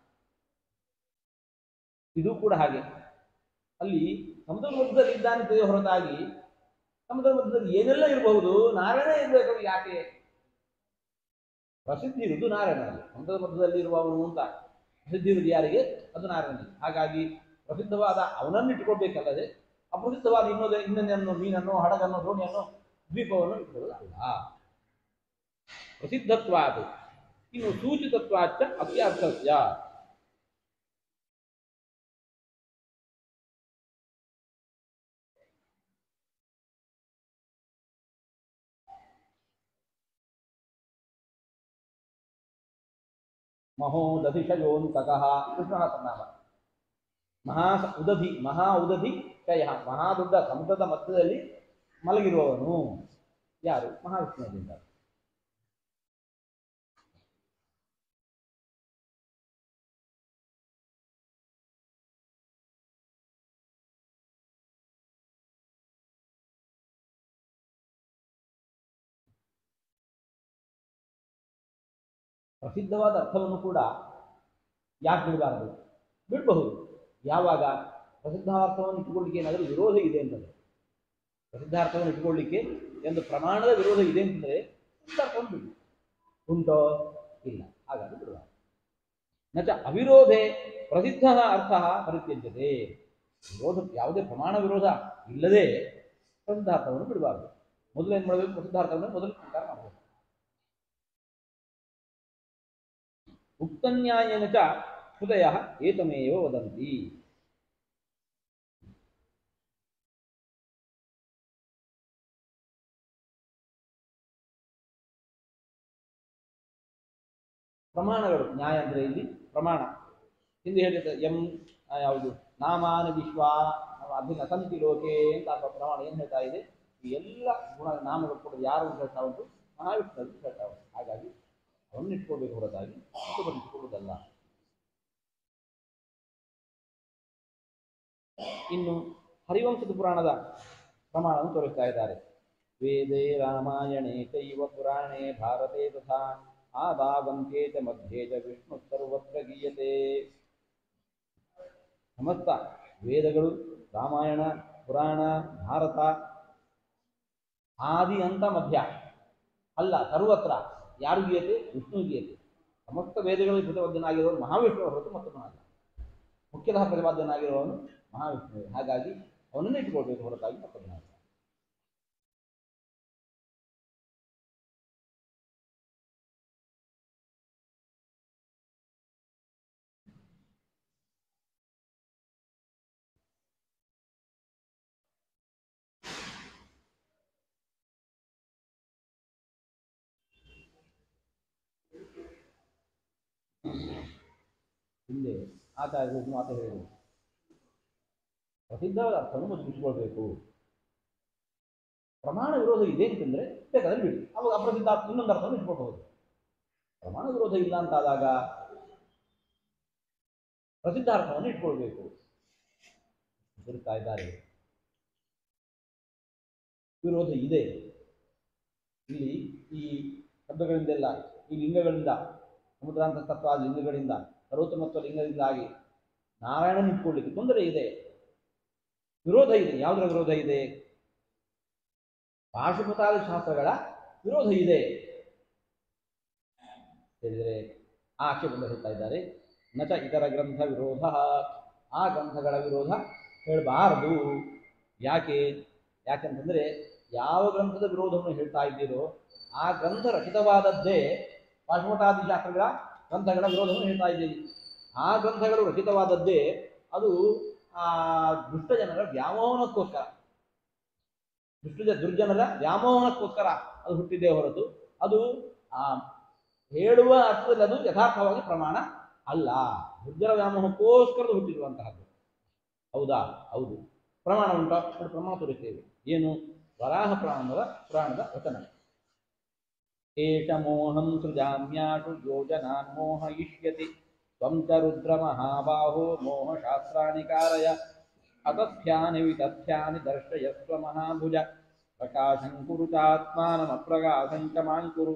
ಇದು ಕೂಡ ಹಾಗೆ ಅಲ್ಲಿ ಸಮುದ್ರ ಮಧ್ಯದಲ್ಲಿ ಇದ್ದಾನೆ ಹೊರತಾಗಿ ಸಮುದ್ರ ಮಧ್ಯದಲ್ಲಿ ಏನೆಲ್ಲ ಇರಬಹುದು ನಾರಾಯಣ ಇರಬೇಕು ಯಾಕೆ ಪ್ರಸಿದ್ಧಿ ಇರುವುದು ನಾರಾಯಣನಲ್ಲಿ ಸಮುದ್ರದ ಮಧ್ಯದಲ್ಲಿ ಇರುವವನು ಅಂತ ಪ್ರಸಿದ್ಧಿ ಇರುವುದು ಯಾರಿಗೆ ಅದು ನಾರಾಯಣನಿಗೆ ಹಾಗಾಗಿ ಪ್ರಸಿದ್ಧವಾದ ಅವನನ್ನು ಇಟ್ಟುಕೊಳ್ಬೇಕಲ್ಲದೆ ಅಪ್ರಸಿದ್ಧವಾದ ಇನ್ನೊಂದು ಇನ್ನೊಂದನ್ನು ಮೀನನ್ನು ಹಡಗನ್ನು ದೋಣಿಯನ್ನು ದ್ವೀಪವನ್ನು ಇಟ್ಟುಕೊಳ್ಳೋದಲ್ಲ ಪ್ರಸಿದ್ಧತ್ವಾದ ಇನ್ನು ಸೂಚಿತತ್ವಾಚ ಅತ್ಯರ್ಥಸ್ಯ ಮಹೋದಧಿಶಯೋಂತಕಃ ಕೃಷ್ಣನ ಪರಿಣಾಮ ಮಹಾ ಉದಧಿ ಮಹಾ ಉದಧಿ ಶಯ ಮಹಾ ದೊಡ್ಡ ಸಮುದ್ರದ ಮಧ್ಯದಲ್ಲಿ ಮಲಗಿರುವವನು ಯಾರು ಮಹಾವಿಷ್ಣುವಿನಿಂದ ಪ್ರಸಿದ್ಧವಾದ ಅರ್ಥವನ್ನು ಕೂಡ ಯಾಕೆ ಬಿಡಬಾರದು ಬಿಡಬಹುದು ಯಾವಾಗ ಪ್ರಸಿದ್ಧಾರ್ಥವನ್ನು ಇಟ್ಟುಕೊಳ್ಳಿಕ್ಕೆ ಏನಾದರೂ ವಿರೋಧ ಇದೆ ಅಂತಂದ್ರೆ ಪ್ರಸಿದ್ಧಾರ್ಥವನ್ನು ಇಟ್ಟುಕೊಳ್ಳಿಕ್ಕೆ ಒಂದು ಪ್ರಮಾಣದ ವಿರೋಧ ಇದೆ ಅಂತಂದ್ರೆ ಪ್ರಸಿದ್ಧಾರ್ಥವನ್ನು ಬಿಡಿ ಉಂಟೋ ಇಲ್ಲ ಹಾಗಾಗಿ ಬಿಡಬಾರದು ನಚ ಅವಿರೋಧೆ ಪ್ರಸಿದ್ಧ ಅರ್ಥ ಪರಿತ್ಯಜ್ಯತೆ ವಿರೋಧ ಯಾವುದೇ ಪ್ರಮಾಣ ವಿರೋಧ ಇಲ್ಲದೆ ಪ್ರಸಿದ್ಧಾರ್ಥವನ್ನು ಬಿಡಬಾರದು ಮೊದಲು ಏನು ಮಾಡಬೇಕು ಪ್ರಸಿದ್ಧಾರ್ಥವನ್ನು ಮೊದಲು ಸ್ವೀಕಾರ ಮಾಡಬೇಕು ಉಕ್ತನ್ಯಾಯನ ಚ ಹೃದಯ ಏತಮೇವ ವದಂತಿ ಪ್ರಮಾಣಗಳು ನ್ಯಾಯ ಅಂದ್ರೆ ಇಲ್ಲಿ ಪ್ರಮಾಣ ಹಿಂದೆ ಹೇಳಿದ ಎಂ ಆ, ಯಾವುದು ನಾಮಾನ ವಿಶ್ವ ಅಭಿನ ಸಂತಿ ಲೋಕೆ ಅಂತ ಆ ಪ್ರಮಾಣ ಏನು ಹೇಳ್ತಾ ಇದೆ ಈ ಎಲ್ಲ ಗುಣ ನಾಮಗಳು ಕೂಡ ಯಾರು ಅಂತ ಹೇಳ್ತಾ ಉಂಟು ಮಹಾವಿಷ್ಣು ಅಂತ ಹೇಳ್ತಾ ಉಂಟು ಹಾಗಾಗಿ ಅವನ್ನ ಇಟ್ಕೊಳ್ಬೇಕು ಹೊರತಾಗಿ ಮತ್ತೊಬ್ಬರು ಇಟ್ಕೊಳ್ಳೋದಲ್ಲ ಇನ್ನು ಹರಿವಂಶದ ಪುರಾಣದ ಪ್ರಮಾಣವನ್ನು ತೋರಿಸ್ತಾ ಇದ್ದಾರೆ ವೇದೇ ರಾಮಾಯಣೇ ಚೈವ ಪುರಾಣೇ ಭಾರತೆ ತಥಾ ಆದಾವಂತೆ ಚ ಮಧ್ಯೆ ಚ ವಿಷ್ಣು ಸರ್ವತ್ರ ಗೀಯತೆ ಸಮಸ್ತ ವೇದಗಳು ರಾಮಾಯಣ ಪುರಾಣ ಭಾರತ ಆದಿ ಅಂತ ಮಧ್ಯ ಅಲ್ಲ ಸರ್ವತ್ರ ಯಾರು ಗೀಯತೆ ವಿಷ್ಣು ಗೀಯತೆ ಸಮಸ್ತ ವೇದಗಳಿಗೆ ಪ್ರತಿಪಾದ್ಯನಾಗಿರುವವನು ಮಹಾವಿಷ್ಣು ಹೊರತು ಮತ್ತೊಬ್ಬನಲ್ಲ ಮುಖ್ಯತಃ ಪ್ರತಿಪಾದ್ಯನಾಗಿರುವವನು ಮಹಾವಿಷ್ಣುವೇ ಹಾಗಾಗಿ ಅವನನ್ನು ಇಟ್ಟುಕೊಳ್ಬೇಕು ಹೊರತಾಗಿ ಮತ್ತೊಬ್ಬನಲ್ಲ ಹಿಂದೆ ಆಚಾರ್ಯರು ಮಾತು ಹೇಳಿದರು ಪ್ರಸಿದ್ಧವಾದ ಅರ್ಥವನ್ನು ಮುಚ್ಚಿಟ್ಕೊಳ್ಬೇಕು ಪ್ರಮಾಣ ವಿರೋಧ ಇದೆ ಅಂತಂದ್ರೆ ಬೇಕಾದ್ರೆ ಬಿಡಿ ಅವಾಗ ಅಪ್ರಸಿದ್ಧ ಅರ್ಥ ಇನ್ನೊಂದು ಅರ್ಥವನ್ನು ಇಟ್ಕೊಳ್ಬಹುದು ಪ್ರಮಾಣ ವಿರೋಧ ಇಲ್ಲ ಅಂತಾದಾಗ ಪ್ರಸಿದ್ಧ ಅರ್ಥವನ್ನು ಇಟ್ಕೊಳ್ಬೇಕು ತಿರುಗ್ತಾ ಇದ್ದಾರೆ ವಿರೋಧ ಇದೆ ಇಲ್ಲಿ ಈ ಶಬ್ದಗಳಿಂದೆಲ್ಲ ಈ ಲಿಂಗಗಳಿಂದ ಸಮುದ್ರಾಂತ ತತ್ವ ಲಿಂಗಗಳಿಂದ ಸರ್ವೋತ್ತಮತ್ವ ಲಿಂಗದಿಂದಾಗಿ ನಾರಾಯಣನ ಇಟ್ಕೊಳ್ಳಿಕ್ಕೆ ತೊಂದರೆ ಇದೆ ವಿರೋಧ ಇದೆ ಯಾವುದರ ವಿರೋಧ ಇದೆ ಪಾಶುಪತಾದಿ ಶಾಸ್ತ್ರಗಳ ವಿರೋಧ ಇದೆ ಹೇಳಿದರೆ ಆ ಆಕ್ಷೇಪದಿಂದ ಹೇಳ್ತಾ ಇದ್ದಾರೆ ನಚ ಇತರ ಗ್ರಂಥ ವಿರೋಧ ಆ ಗ್ರಂಥಗಳ ವಿರೋಧ ಹೇಳಬಾರದು ಯಾಕೆ ಯಾಕೆಂತಂದ್ರೆ ಯಾವ ಗ್ರಂಥದ ವಿರೋಧವನ್ನು ಹೇಳ್ತಾ ಇದ್ದೀರೋ ಆ ಗ್ರಂಥ ರಚಿತವಾದದ್ದೇ ಪಾಶುಪತಾದಿ ಶಾಸ್ತ್ರಗಳ ಗ್ರಂಥಗಳ ವಿರೋಧವನ್ನು ಹೇಳ್ತಾ ಇದ್ದೀವಿ ಆ ಗ್ರಂಥಗಳು ರಚಿತವಾದದ್ದೇ ಅದು ಆ ದುಷ್ಟ ಜನರ ವ್ಯಾಮೋಹನಕ್ಕೋಸ್ಕರ ದುಷ್ಟ ಜ- ದುರ್ಜನರ ವ್ಯಾಮೋಹನಕ್ಕೋಸ್ಕರ ಅದು ಹುಟ್ಟಿದೆ ಹೊರತು ಅದು ಆ ಹೇಳುವ ಅರ್ಥದಲ್ಲಿ ಅದು ಯಥಾರ್ಥವಾಗಿ ಪ್ರಮಾಣ ಅಲ್ಲ ದುರ್ಜನ ವ್ಯಾಮೋಹಕ್ಕೋಸ್ಕರ ಹುಟ್ಟಿರುವಂತಹದ್ದು ಹೌದಾ ಹೌದು ಪ್ರಮಾಣ ಉಂಟಾ ಅದು ಪ್ರಮಾಣ ತೋರಿಸ್ತೇವೆ ಏನು ವರಾಹ ಪುರಾಣದ ಪುರಾಣದ ವಚನ ಏಷ ಮೋಹಂ ಸೃಜಾಮ್ಯಾಟು ಯೋಜನಾನ್ ಮೋಹಯಿಷ್ಯತಿ ತ್ವಂ ಚ ರುದ್ರ ಮಹಾಬಾಹೋ ಮೋಹಶಾಸ್ತ್ರಾಣಿ ಕಾರಯ ಅತಥ್ಯಾನಿ ವಿತಥ್ಯಾನಿ ದರ್ಶಯಸ್ವ ಮಹಾಭುಜ ಪ್ರಕಾಶಂ ಕುರು ಚಾತ್ಮಾನಮಪ್ರಕಾಶಂ ಚ ಮಾಂಕುರು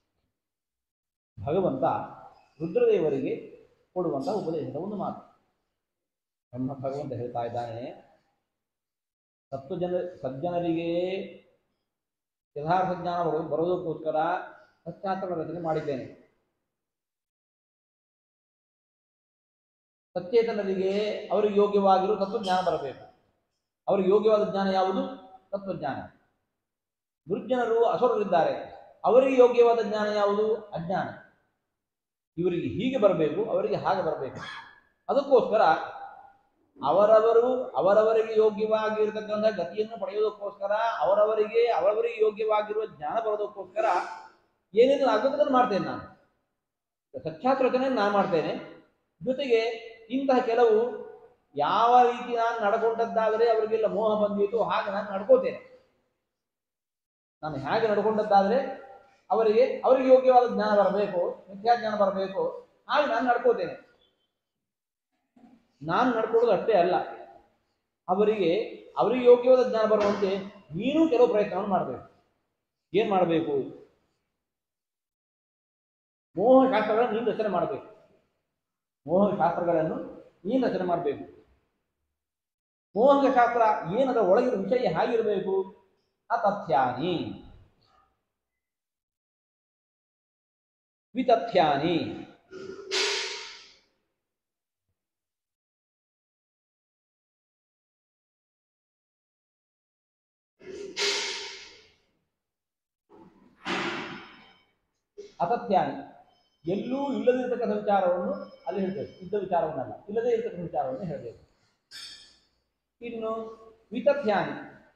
ಭಗವಂತ ರುದ್ರದೇವರಿಗೆ ಕೊಡುವಂತ ಉಪದೇಶದ ಒಂದು ಮಾತು ಬ್ರಹ್ಮ ಭಗವಂತ ಹೇಳ್ತಾ ಇದ್ದಾನೆ ಸತ್ವಜನ ಸಜ್ಜನರಿಗೆ ಯಥಾರ್ಥ ಜ್ಞಾನ ಬರೋ ಬರೋದಕ್ಕೋಸ್ಕರ ಸತ್ಯಾಸ್ತ್ರ ರಚನೆ ಮಾಡಿದ್ದೇನೆ ಸಚೇತನರಿಗೆ ಅವರಿಗೆ ಯೋಗ್ಯವಾಗಿರುವ ತತ್ವಜ್ಞಾನ ಬರಬೇಕು ಅವರಿಗೆ ಯೋಗ್ಯವಾದ ಜ್ಞಾನ ಯಾವುದು ತತ್ವಜ್ಞಾನ ದುರ್ಜನರು ಅಸುರರಿದ್ದಾರೆ ಅವರಿಗೆ ಯೋಗ್ಯವಾದ ಜ್ಞಾನ ಯಾವುದು ಅಜ್ಞಾನ ಇವರಿಗೆ ಹೀಗೆ ಬರಬೇಕು ಅವರಿಗೆ ಹಾಗೆ ಬರಬೇಕು ಅದಕ್ಕೋಸ್ಕರ ಅವರವರು ಅವರವರಿಗೆ ಯೋಗ್ಯವಾಗಿರತಕ್ಕಂಥ ಗತಿಯನ್ನು ಪಡೆಯೋದಕ್ಕೋಸ್ಕರ ಅವರವರಿಗೆ ಅವರವರಿಗೆ ಯೋಗ್ಯವಾಗಿರುವ ಜ್ಞಾನ ಬರೋದಕ್ಕೋಸ್ಕರ ಏನೇನು ಆಗಬೇಕದನ್ನು ಮಾಡ್ತೇನೆ ನಾನು ಸತ್ಯಾಸ್ತ್ರ ರಚನೆಯನ್ನು ನಾನು ಮಾಡ್ತೇನೆ ಜೊತೆಗೆ ಇಂತಹ ಕೆಲವು ಯಾವ ರೀತಿ ನಾನು ನಡ್ಕೊಂಡದ್ದಾದರೆ ಅವರಿಗೆಲ್ಲ ಮೋಹ ಬಂದಿತ್ತು ಹಾಗೆ ನಾನು ನಡ್ಕೋತೇನೆ ನಾನು ಹೇಗೆ ನಡ್ಕೊಂಡದ್ದಾದರೆ ಅವರಿಗೆ ಅವರಿಗೆ ಯೋಗ್ಯವಾದ ಜ್ಞಾನ ಬರಬೇಕು ಮಿಥ್ಯಾ ಜ್ಞಾನ ಬರಬೇಕು ಹಾಗೆ ನಾನು ನಡ್ಕೋತೇನೆ ನಾನು ನಡ್ಕೊಳ್ಳೋದು ಅಷ್ಟೇ ಅಲ್ಲ ಅವರಿಗೆ ಅವರಿಗೆ ಯೋಗ್ಯವಾದ ಜ್ಞಾನ ಬರುವಂತೆ ನೀನು ಕೆಲವು ಪ್ರಯತ್ನವನ್ನು ಮಾಡಬೇಕು ಏನ್ ಮಾಡಬೇಕು ಮೋಹ ಶಾಸ್ತ್ರಗಳನ್ನು ನೀನು ರಚನೆ ಮಾಡಬೇಕು ಮೋಹ ಶಾಸ್ತ್ರಗಳನ್ನು ನೀನು ರಚನೆ ಮಾಡಬೇಕು ಮೋಹಕ ಶಾಸ್ತ್ರ ಏನದರ ಒಳಗಿನ ವಿಷಯ ಹೇಗಿರಬೇಕು ಅತಥ್ಯಾನಿ ವಿತಥ್ಯಾನಿ ಅತಥ್ಯಾನಿ ಎಲ್ಲೂ ಇಲ್ಲದಿರತಕ್ಕಂಥ ವಿಚಾರವನ್ನು ಅಲ್ಲಿ ಹೇಳಬೇಕು ಇದ್ದ ವಿಚಾರವನ್ನಲ್ಲ ಇಲ್ಲದೇ ಇರತಕ್ಕಂಥ ವಿಚಾರವನ್ನು ಹೇಳಬೇಕು ಇನ್ನು ವಿತಥ್ಯಾನಿ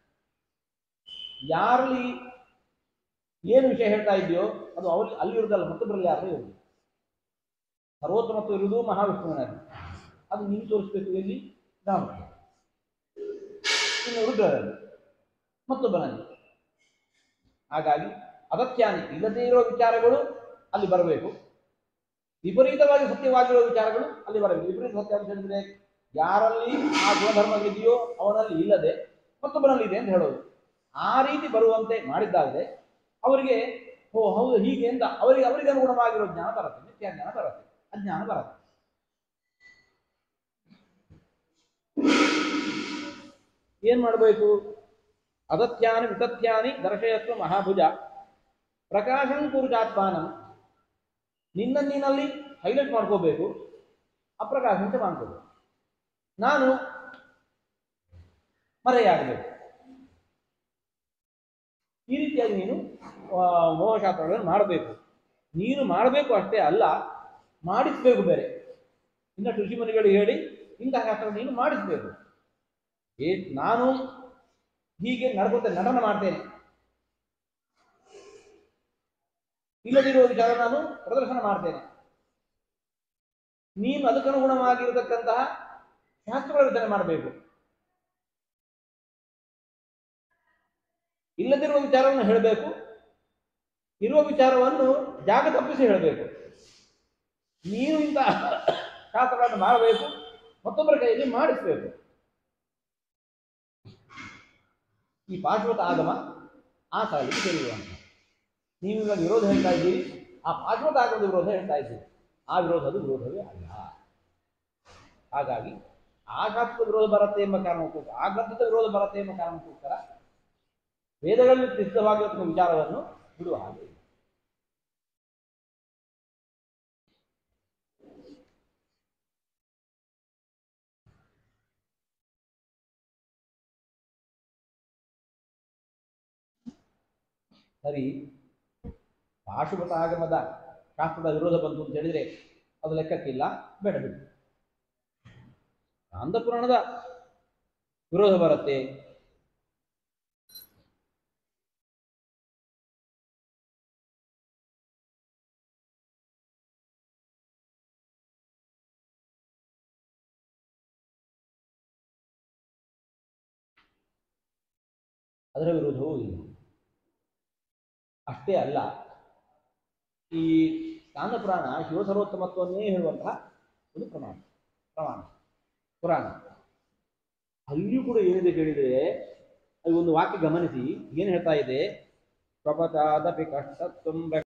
ಯಾರಲ್ಲಿ ಏನು ವಿಷಯ ಹೇಳ್ತಾ ಇದೆಯೋ ಅದು ಅವಲ್ಲಿ ಅಲ್ಲಿ ಇರುವುದಲ್ಲ ಮತ್ತೊಬ್ಬರಲ್ಲಿ ಯಾರು ಇರುವುದು ಸರ್ವೋತ್ತಮತ್ವ ಇರುವುದು ಮಹಾವಿಷ್ಣುವಿನಲ್ಲಿ ಅದು ನೀವು ತೋರಿಸಬೇಕು ಎಲ್ಲಿ ನಾವು ಇನ್ನು ರುದ್ರರಲ್ಲಿ ಮತ್ತೊಬ್ಬನಲ್ಲಿ ಹಾಗಾಗಿ ಅಗತ್ಯಾನಿ ಇಲ್ಲದೇ ಇರುವ ವಿಚಾರಗಳು ಅಲ್ಲಿ ಬರಬೇಕು ವಿಪರೀತವಾಗಿ ಸತ್ಯವಾಗಿರುವ ವಿಚಾರಗಳು ಅಲ್ಲಿ ಬರಬೇಕು ವಿಪರೀತ ಸತ್ಯ ಅಂತ ಹೇಳಿದ್ರೆ ಯಾರಲ್ಲಿ ಆ ಗುಣಧರ್ಮಗಳಿದೆಯೋ ಅವನಲ್ಲಿ ಇಲ್ಲದೆ ಮತ್ತೊಬ್ಬನಲ್ಲಿ ಇದೆ ಅಂತ ಹೇಳೋದು ಆ ರೀತಿ ಬರುವಂತೆ ಮಾಡಿದ್ದಾಗದೆ ಅವರಿಗೆ ಓ ಹೌದು ಹೀಗೆ ಅಂತ ಅವರಿಗೆ ಅವರಿಗೆ ಅನುಗುಣವಾಗಿರೋ ಜ್ಞಾನ ಬರುತ್ತೆ ನಿತ್ಯ ಜ್ಞಾನ ಬರುತ್ತೆ ಅಜ್ಞಾನ ಬರುತ್ತೆ ಏನ್ ಮಾಡಬೇಕು ಅದತ್ಯಾನಿ ವಿತತ್ಯಾನಿ ದರ್ಶಯತ್ವ ಮಹಾಭುಜ ಪ್ರಕಾಶಂ ಕುರುಜಾತ್ಮಾನಂ ನಿನ್ನ ನೀನಲ್ಲಿ ಹೈಲೈಟ್ ಮಾಡ್ಕೋಬೇಕು ಅಪ್ರಕಾಶಂತೆ ಮಾಡ್ಕೋಬೇಕು ನಾನು ಮರೆಯಾಗಬೇಕು ಈ ರೀತಿಯಾಗಿ ನೀನು ಆ, ಮೋಹಶಾಸ್ತ್ರಗಳನ್ನು ಮಾಡಬೇಕು ನೀನು ಮಾಡಬೇಕು ಅಷ್ಟೇ ಅಲ್ಲ ಮಾಡಿಸ್ಬೇಕು ಬೇರೆ ಇನ್ನು ಋಷಿಮುನಿಗಳಿಗೆ ಹೇಳಿ ಇಂತಹ ಶಾಸ್ತ್ರ ನೀನು ಮಾಡಿಸ್ಬೇಕು ಏ ನಾನು ಹೀಗೆ ನಡ್ಕೋತೇನೆ ನಟನ ಮಾಡ್ತೇನೆ ಇಲ್ಲದಿರುವ ವಿಚಾರ ನಾನು ಪ್ರದರ್ಶನ ಮಾಡ್ತೇನೆ ನೀನು ಅದಕ್ಕನುಗುಣವಾಗಿರತಕ್ಕಂತಹ ಶಾಸ್ತ್ರಗಳ ವಿತರಣೆ ಮಾಡಬೇಕು ಇಲ್ಲದಿರುವ ವಿಚಾರವನ್ನು ಹೇಳಬೇಕು ಇರುವ ವಿಚಾರವನ್ನು ಜಾಗ ತಪ್ಪಿಸಿ ಹೇಳಬೇಕು ನೀನು ಇಂತಹ ಶಾಸ್ತ್ರಗಳನ್ನು ಮಾಡಬೇಕು ಮತ್ತೊಬ್ಬರ ಕೈಯಲ್ಲಿ ಮಾಡಿಸಬೇಕು ಈ ಪಾಶ್ವತ ಆಗಮ ಆ ಸಾಲಿಗೆ ಸೇರಿರುವಂತ ನೀವು ಇವಾಗ ವಿರೋಧ ಹೇಳ್ತಾ ಇದ್ದೀರಿ ಆ ಪಾಶ್ವತ ಆಗಮದ ವಿರೋಧ ಹೇಳ್ತಾ ಇದ್ದೀರಿ ಆ ವಿರೋಧದ ವಿರೋಧವೇ ಅಲ್ಲ ಹಾಗಾಗಿ ಆ ಶಾಸ್ತ್ರದ ವಿರೋಧ ಬರುತ್ತೆ ಎಂಬ ಕಾರಣಕ್ಕೋಸ್ಕರ ಆ ಗ್ರಂಥದ ವಿರೋಧ ಬರುತ್ತೆ ಎಂಬ ಕಾರಣಕ್ಕೋಸ್ಕರ ವೇದಗಳಲ್ಲಿ ಪ್ರಸಿದ್ಧವಾಗಿರುವ ವಿಚಾರವನ್ನು ಬಿಡುವ ಹಾಗೆ ಇಲ್ಲ. ಸರಿ ಪಾಶುಪತ ಆಗಮದ ಶಾಸ್ತ್ರದ ವಿರೋಧ ಬಂತು ಅಂತ ಹೇಳಿದ್ರೆ ಅದು ಲೆಕ್ಕಕ್ಕಿಲ್ಲ ಬೇಡ ಬಿಡಿ ಕಾಂದ ಪುರಾಣದ ವಿರೋಧ ಬರುತ್ತೆ ಅದರ ವಿರೋಧವೂ ಇಲ್ಲ ಅಷ್ಟೇ ಅಲ್ಲ ಈ ಸ್ಕಾಂದ ಪುರಾಣ ಶಿವಸರ್ವೋತ್ತಮತ್ವನ್ನೇ ಹೇಳುವಂತಹ ಒಂದು ಪ್ರಮಾಣ ಪ್ರಮಾಣ ಪುರಾಣ ಅಲ್ಲಿಯೂ ಕೂಡ ಏನಿದೆ ಕೇಳಿದರೆ ಅಲ್ಲಿ ಒಂದು ವಾಕ್ಯ ಗಮನಿಸಿ ಏನು ಹೇಳ್ತಾ ಇದೆ ಪ್ರಪಚಾದಪಿ ಕಷ್ಟತ್ವಂ ರಕ್ಷ-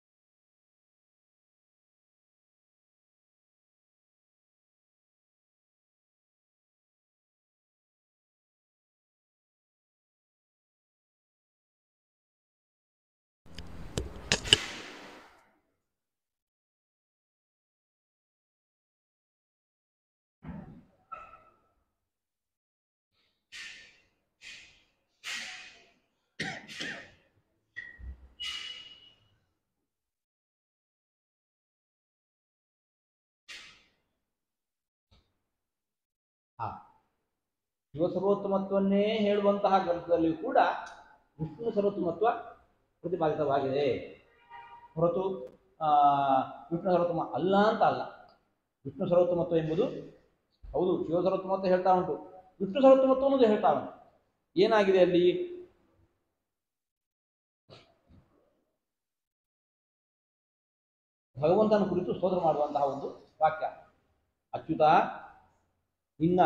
ಆ ಶಿವಸರ್ವೋತ್ತಮತ್ವನ್ನೇ ಹೇಳುವಂತಹ ಗ್ರಂಥದಲ್ಲಿಯೂ ಕೂಡ ವಿಷ್ಣು ಸರ್ವೋತ್ತಮತ್ವ ಪ್ರತಿಪಾದಿತವಾಗಿದೆ ಹೊರತು ಆ, ವಿಷ್ಣು ಸರ್ವೋತ್ತಮ ಅಲ್ಲ ಅಂತ ಅಲ್ಲ ವಿಷ್ಣು ಸರ್ವೋತ್ತಮತ್ವ ಎಂಬುದು ಹೌದು ಶಿವ ಸರ್ವೋತ್ತಮತ್ವ ಹೇಳ್ತಾ ಉಂಟು ವಿಷ್ಣು ಸರ್ವೋತ್ತಮತ್ವ ಅನ್ನೋದು ಹೇಳ್ತಾ ಉಂಟು ಏನಾಗಿದೆ ಅಲ್ಲಿ ಭಗವಂತನ ಕುರಿತು ಸ್ತೋತ್ರ ಮಾಡುವಂತಹ ಒಂದು ವಾಕ್ಯ ಅಚ್ಯುತ ಇನ್ನ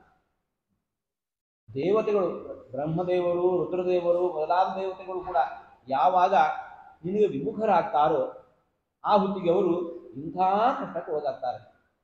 ದೇವತೆಗಳು ಬ್ರಹ್ಮದೇವರು ರುದ್ರದೇವರು ಮೊದಲಾದ ದೇವತೆಗಳು ಕೂಡ ಯಾವಾಗ ನಿನಗೆ ವಿಮುಖರಾಗ್ತಾರೋ ಆ ಹೊತ್ತಿಗೆ ಅವರು ಇಂಥ ಕಷ್ಟಕ್ಕೆ ಒಳಗಾಗ್ತಾರೆ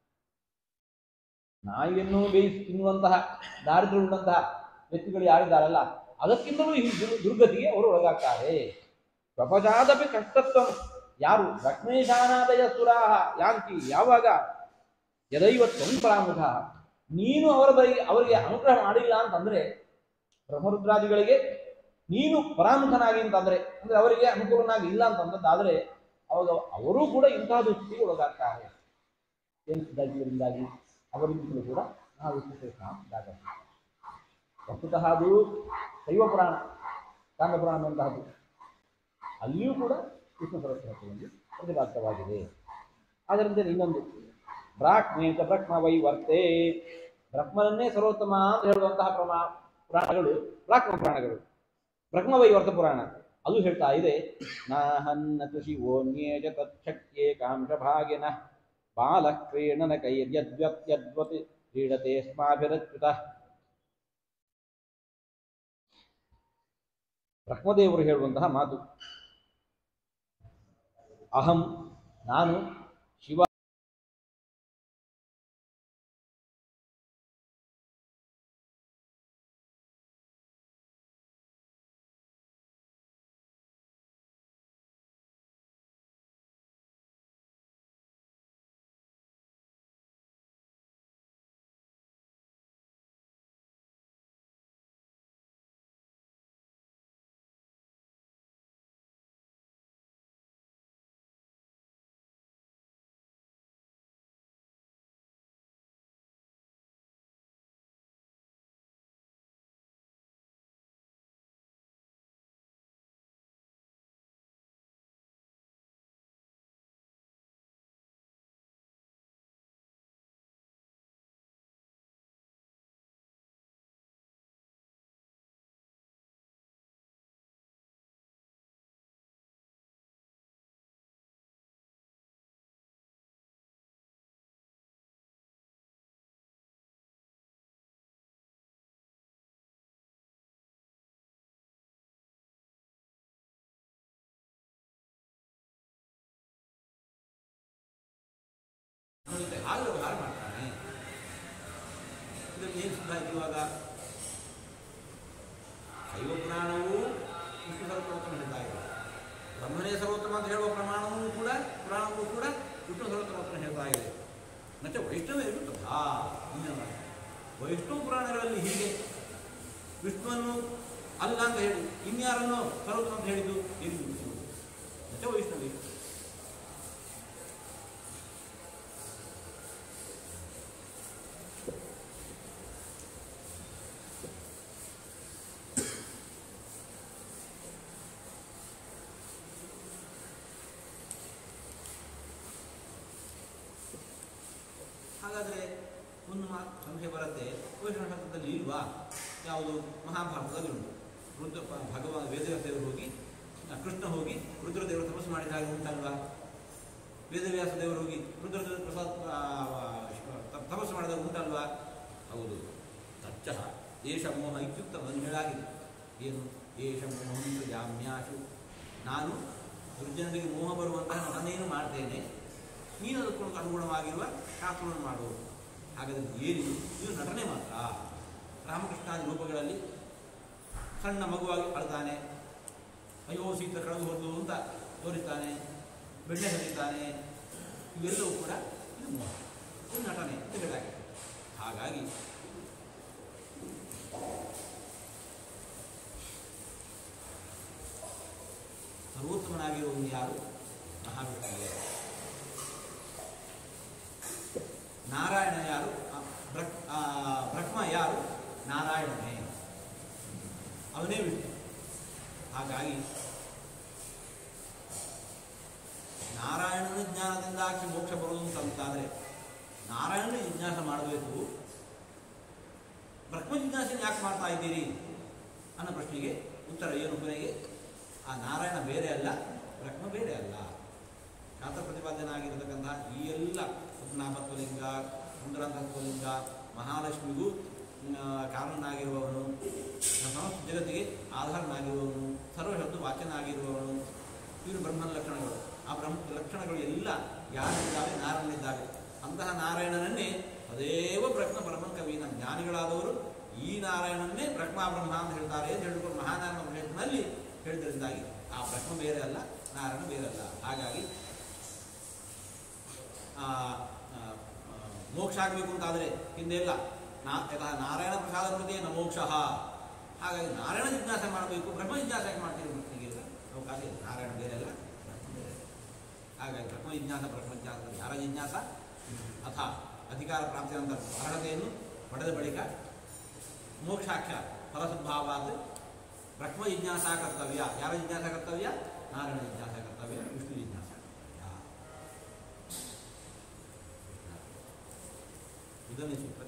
ನಾಯಿಯನ್ನು ಬೇಯಿಸಿ ತಿನ್ನುವಂತಹ ದಾರಿದ್ರ್ಯ ಉಳ್ಳಂತಹ ವ್ಯಕ್ತಿಗಳು ಯಾರಿದ್ದಾರಲ್ಲ ಅದಕ್ಕಿಂತಲೂ ಈ ದುರ್- ದುರ್ಗತಿಗೆ ಅವರು ಒಳಗಾಗ್ತಾರೆ ಪ್ರಪಜಾದಪಿ ಕಷ್ಟತ್ವ ಯಾರು ಲಕ್ಷ್ಮೇಶಾನಾದಯ ಸುರಾಹ ಯಾಂತಿ ಯಾವಾಗ ಯದೈವ ತ್ವಂ ಪರಾಮುಖ ನೀನು ಅವರ ಬರಿಗೆ ಅವರಿಗೆ ಅನುಗ್ರಹ ಮಾಡಿಲ್ಲ ಅಂತಂದ್ರೆ ಬ್ರಹ್ಮರುದ್ರಾದಿಗಳಿಗೆ ನೀನು ಪರಾಮುಖನಾಗಿ ಅಂತಂದ್ರೆ ಅಂದ್ರೆ ಅವರಿಗೆ ಅನುಕೂಲನಾಗಿ ಇಲ್ಲ ಅಂತಂದದ್ದಾದ್ರೆ ಅವಾಗ ಅವರೂ ಕೂಡ ಇಂತಹ ದುಸ್ಥಿತಿಗೆ ಒಳಗಾಗ್ತಾರೆ ಏನಿದ್ದಾಗಿದ್ದರಿಂದಾಗಿ ಅವರಿಂದಲೂ ಕೂಡ ನಾವು ವಿಶ್ಲೇಷಣೆ ವಸ್ತುತಃ ಅದು ಶೈವ ಪುರಾಣ ಕಾಂಡ ಪುರಾಣ ಅಂತಹದ್ದು ಅಲ್ಲಿಯೂ ಕೂಡ ವಿಷ್ಣು ಸರಸ್ವತಿಯಲ್ಲಿ ಪ್ರತಿಪಾದಿತವಾಗಿದೆ ಅದರಿಂದ ಇನ್ನೊಂದು ಬ್ರಾಹ್ಮೇತ ಬ್ರಹ್ಮ ವೈವರ್ತೆ ಬ್ರಹ್ಮನನ್ನೇ ಸರ್ವೋತ್ತಮ ಅಂತ ಹೇಳುವಂತಹ ಪ್ರಮಾ ಪುರಾಣಗಳು ಬ್ರಾಹ್ಮ ಪುರಾಣಗಳು ಬ್ರಹ್ಮ ವೈವರ್ತ ಪುರಾಣ ಅದು ಹೇಳ್ತಾ ಇದೆ ನಾಹನ್ನ ಶಿವೋನ್ಯೇ ಚ ತಚ್ಛಕ್ಯೇ ಕಾಂಶಭಾಗಿನ ಬಾಲ ಕ್ರೀಡನ ಕೈರ್ಯದ್ವತ್ಯದ್ವತ್ ಕ್ರೀಡತೆ ಸ್ಮಾಭಿರಚ್ಯುತ ಬ್ರಹ್ಮದೇವರು ಹೇಳುವಂತಹ ಮಾತು ಅಹಂ ನಾನು ಶಿವ ನೋಡಿ ಹಾಗೆ ವ್ಯವಹಾರ ಮಾಡ್ತಾನೆ ಇದಕ್ಕೆ ಏನು ಸಿದ್ಧ ಆಯ್ತು ಇವಾಗ ಶೈವ ಪುರಾಣವು ವಿಷ್ಣು ಸರ್ವೋತ್ತಮ ಹೇಳ್ತಾ ಇದೆ ಬ್ರಹ್ಮನೇ ಸರ್ವೋತ್ತಮ ಅಂತ ಹೇಳುವ ಪ್ರಮಾಣವೂ ಕೂಡ ಪುರಾಣವೂ ಕೂಡ ವಿಷ್ಣು ಸರ್ವೋತ್ತಮ ಅಂತ ಹೇಳ್ತಾ ಇದೆ ಮತ್ತೆ ವೈಷ್ಣವ ಇರುತ್ತದಾ ಇನ್ನೇನು ವೈಷ್ಣವ ಪುರಾಣಗಳಲ್ಲಿ ಹೀಗೆ ವಿಷ್ಣುವನ್ನು ಅಲ್ಲ ಅಂತ ಹೇಳಿ ಇನ್ಯಾರನ್ನು ಸರ್ವೋತ್ತಮ ಅಂತ ಹೇಳಿದ್ದು ಏನು ಮತ್ತೆ ವೈಷ್ಣವಿ ಹಾಗಾದರೆ ಒಂದು ಮಾತು ಸಂಶಯ ಬರುತ್ತೆ ವೈಷ್ಣವ ಶಾಸ್ತ್ರದಲ್ಲಿ ಇಲ್ವಾ ಯಾವುದು ಮಹಾಭಾರತದಲ್ಲಿ ಉಂಟು ರುದ್ರ ಪ- ಭಗವಾನ್ ವೇದವ್ಯಾಸದೇವರು ಹೋಗಿ ಆ, ಕೃಷ್ಣ ಹೋಗಿ ರುದ್ರದೇವರು ತಪಸ್ಸು ಮಾಡಿದಾಗ ಉಂಟಲ್ವಾ ವೇದವ್ಯಾಸ ದೇವರು ಹೋಗಿ ರುದ್ರದೇವರು ಪ್ರಸಾದ ಆ, ಆ, ತಪಸ್ಸು ಮಾಡಿದಾಗ ಉಂಟಲ್ವಾ ಹೌದು ತಚ್ಚ ಏಷ ಮೋಹ ಇತ್ಯುಕ್ತ ಒಂದು ಹೇಳಾಗಿದೆ ಏನು ಏಷ ಮೋಹಂ ಜಾಮ್ಯಾಶು ನಾನು ದುರ್ಜನರಿಗೆ ಮೋಹ ಬರುವಂತಹ ನಾನೇನು ಮಾಡ್ತೇನೆ ನೀನು ಅದಕ್ಕೊಂದು ಅನುಗುಣವಾಗಿರುವ ಶಾಸ್ತ್ರವನ್ನು ಮಾಡು ಹಾಗಾದರೆ ಏನಿದು ಇದು ನಟನೆ ಮಾತ್ರ ರಾಮಕೃಷ್ಣಾದಿ ರೂಪಗಳಲ್ಲಿ ಸಣ್ಣ ಮಗುವಾಗಿ ಅಳ್ತಾನೆ ಅಯ್ಯೋ ಸೀತ ಕಳೆದು ಹೋದ್ದು ಅಂತ ತೋರಿಸ್ತಾನೆ ಬೆಣ್ಣೆ ಹರಿತಾನೆ ಇವೆಲ್ಲವೂ ಕೂಡ ಇದು ಮೋಹ ಇದು ನಟನೆ ಅಂತ ಹೇಳಾಗಿದೆ ಹಾಗಾಗಿ ಸರ್ವೋತ್ತಮನಾಗಿರುವವನು ಯಾರು ಮಹಾವಿಷ್ಣುವೇ ನಾರಾಯಣ ಯಾರು ಆ, ಬ್ರಹ್ಮ ಆ, ಬ್ರಹ್ಮ ಯಾರು ನಾರಾಯಣನೇ ಅವನೇ ವಿಷ್ಣು ಹಾಗಾಗಿ ನಾರಾಯಣನ ಜ್ಞಾನದಿಂದಾಗಿ ಮೋಕ್ಷ ಬರುವುದು ಅಂತಂತಾದರೆ ನಾರಾಯಣನ ಜಿಜ್ಞಾಸ ಮಾಡಬೇಕು ಬ್ರಹ್ಮ ಜಿಜ್ಞಾಸನ ಯಾಕೆ ಮಾಡ್ತಾ ಇದ್ದೀರಿ ಅನ್ನೋ ಪ್ರಶ್ನೆಗೆ ಉತ್ತರ ಏನು ಕೊನೆಗೆ ಆ ನಾರಾಯಣ ಬೇರೆ ಅಲ್ಲ ಬ್ರಹ್ಮ ಬೇರೆ ಅಲ್ಲ ಶಾಸ್ತ್ರ ಪ್ರತಿಪಾದ್ಯನಾಗಿರತಕ್ಕಂತಹ ಈ ಎಲ್ಲ ಪದ್ಮನಾಭತ್ವಲಿಂಗ ಸುಂದರಂತತ್ವಲಿಂಗ ಮಹಾಲಕ್ಷ್ಮಿಗೂ ಆ, ಕಾರಣನಾಗಿರುವವನು ಸಮಸ್ತ ಜಗತ್ತಿಗೆ ಆಧಾರನಾಗಿರುವವನು ಸರ್ವಶಬ್ದ ವಾಚನಾಗಿರುವವನು ಇವರು ಬ್ರಹ್ಮನ ಲಕ್ಷಣಗಳು ಆ ಬ್ರಹ್ಮ ಲಕ್ಷಣಗಳು ಎಲ್ಲ ಯಾರಿದ್ದಾವೆ ನಾರಾಯಣನಿದ್ದಾವೆ ಅಂತಹ ನಾರಾಯಣನನ್ನೇ ಅದೇವ ಬ್ರಹ್ಮ ಬ್ರಹ್ಮ ಕವಿನ ಜ್ಞಾನಿಗಳಾದವರು ಈ ನಾರಾಯಣನ್ನೇ ಬ್ರಹ್ಮ ಬ್ರಹ್ಮ ಅಂತ ಹೇಳ್ತಾರೆ ಅಂತ ಹೇಳಿಕೊಂಡು ಮಹಾನಾರಾಯಣ ಉಪನಿಷತ್ತಿನಲ್ಲಿ ಹೇಳಿದ್ರಿಂದಾಗಿ ಆ ಬ್ರಹ್ಮ ಬೇರೆ ಅಲ್ಲ ನಾರಾಯಣ ಬೇರೆ ಅಲ್ಲ ಹಾಗಾಗಿ ಆ, ಆ, ಆ, ಮೋಕ್ಷ ಆಗಬೇಕು ಅಂತಾದರೆ ಹಿಂದೆ ಇಲ್ಲ ನಾ ಯಥಾ ನಾರಾಯಣ ಪ್ರಸಾದ ಕೃತಿಯೇ ನ ಮೋಕ್ಷ ಹಾಗಾಗಿ ನಾರಾಯಣ ಜಿಜ್ಞಾಸ ಮಾಡಬೇಕು ಬ್ರಹ್ಮ ಜಿಜ್ಞಾಸ ಯಾಕೆ ಮಾಡ್ತೀರಿ ಮಕ್ಕಳಿಗೆಲ್ಲ ಅವಕಾಶ ಇಲ್ಲ ನಾರಾಯಣ ಬೇರೆ ಅಲ್ಲ ಬ್ರಹ್ಮ ಬೇರೆ ಅಲ್ಲ. ಹಾಗಾಗಿ ಬ್ರಹ್ಮ ಜಿಜ್ಞಾಸ ಬ್ರಹ್ಮ ಜಿಜ್ಞಾಸ ಯಾರ ಜಿಜ್ಞಾಸ ಅಥ ಅಧಿಕಾರ ಪ್ರಾಪ್ತಿಯ ನಂತರ ಅರ್ಹತೆಯನ್ನು ಪಡೆದ ಬಳಿಕ ಮೋಕ್ಷಾಖ್ಯ ಫಲಸದ್ಭಾವಾತ್ ಬ್ರಹ್ಮ ಜಿಜ್ಞಾಸ ಕರ್ತವ್ಯ ಯಾರ ಜಿಜ್ಞಾಸ ಕರ್ತವ್ಯ ನಾರಾಯಣ ಜಿಜ್ಞಾಸ ಕರ್ತವ್ಯ ವಿಷ್ಣು ಜಿಜ್ಞಾಸ ಕರ್ತವ್ಯ ಇದನ್ನೇ ಸೂತ್ರ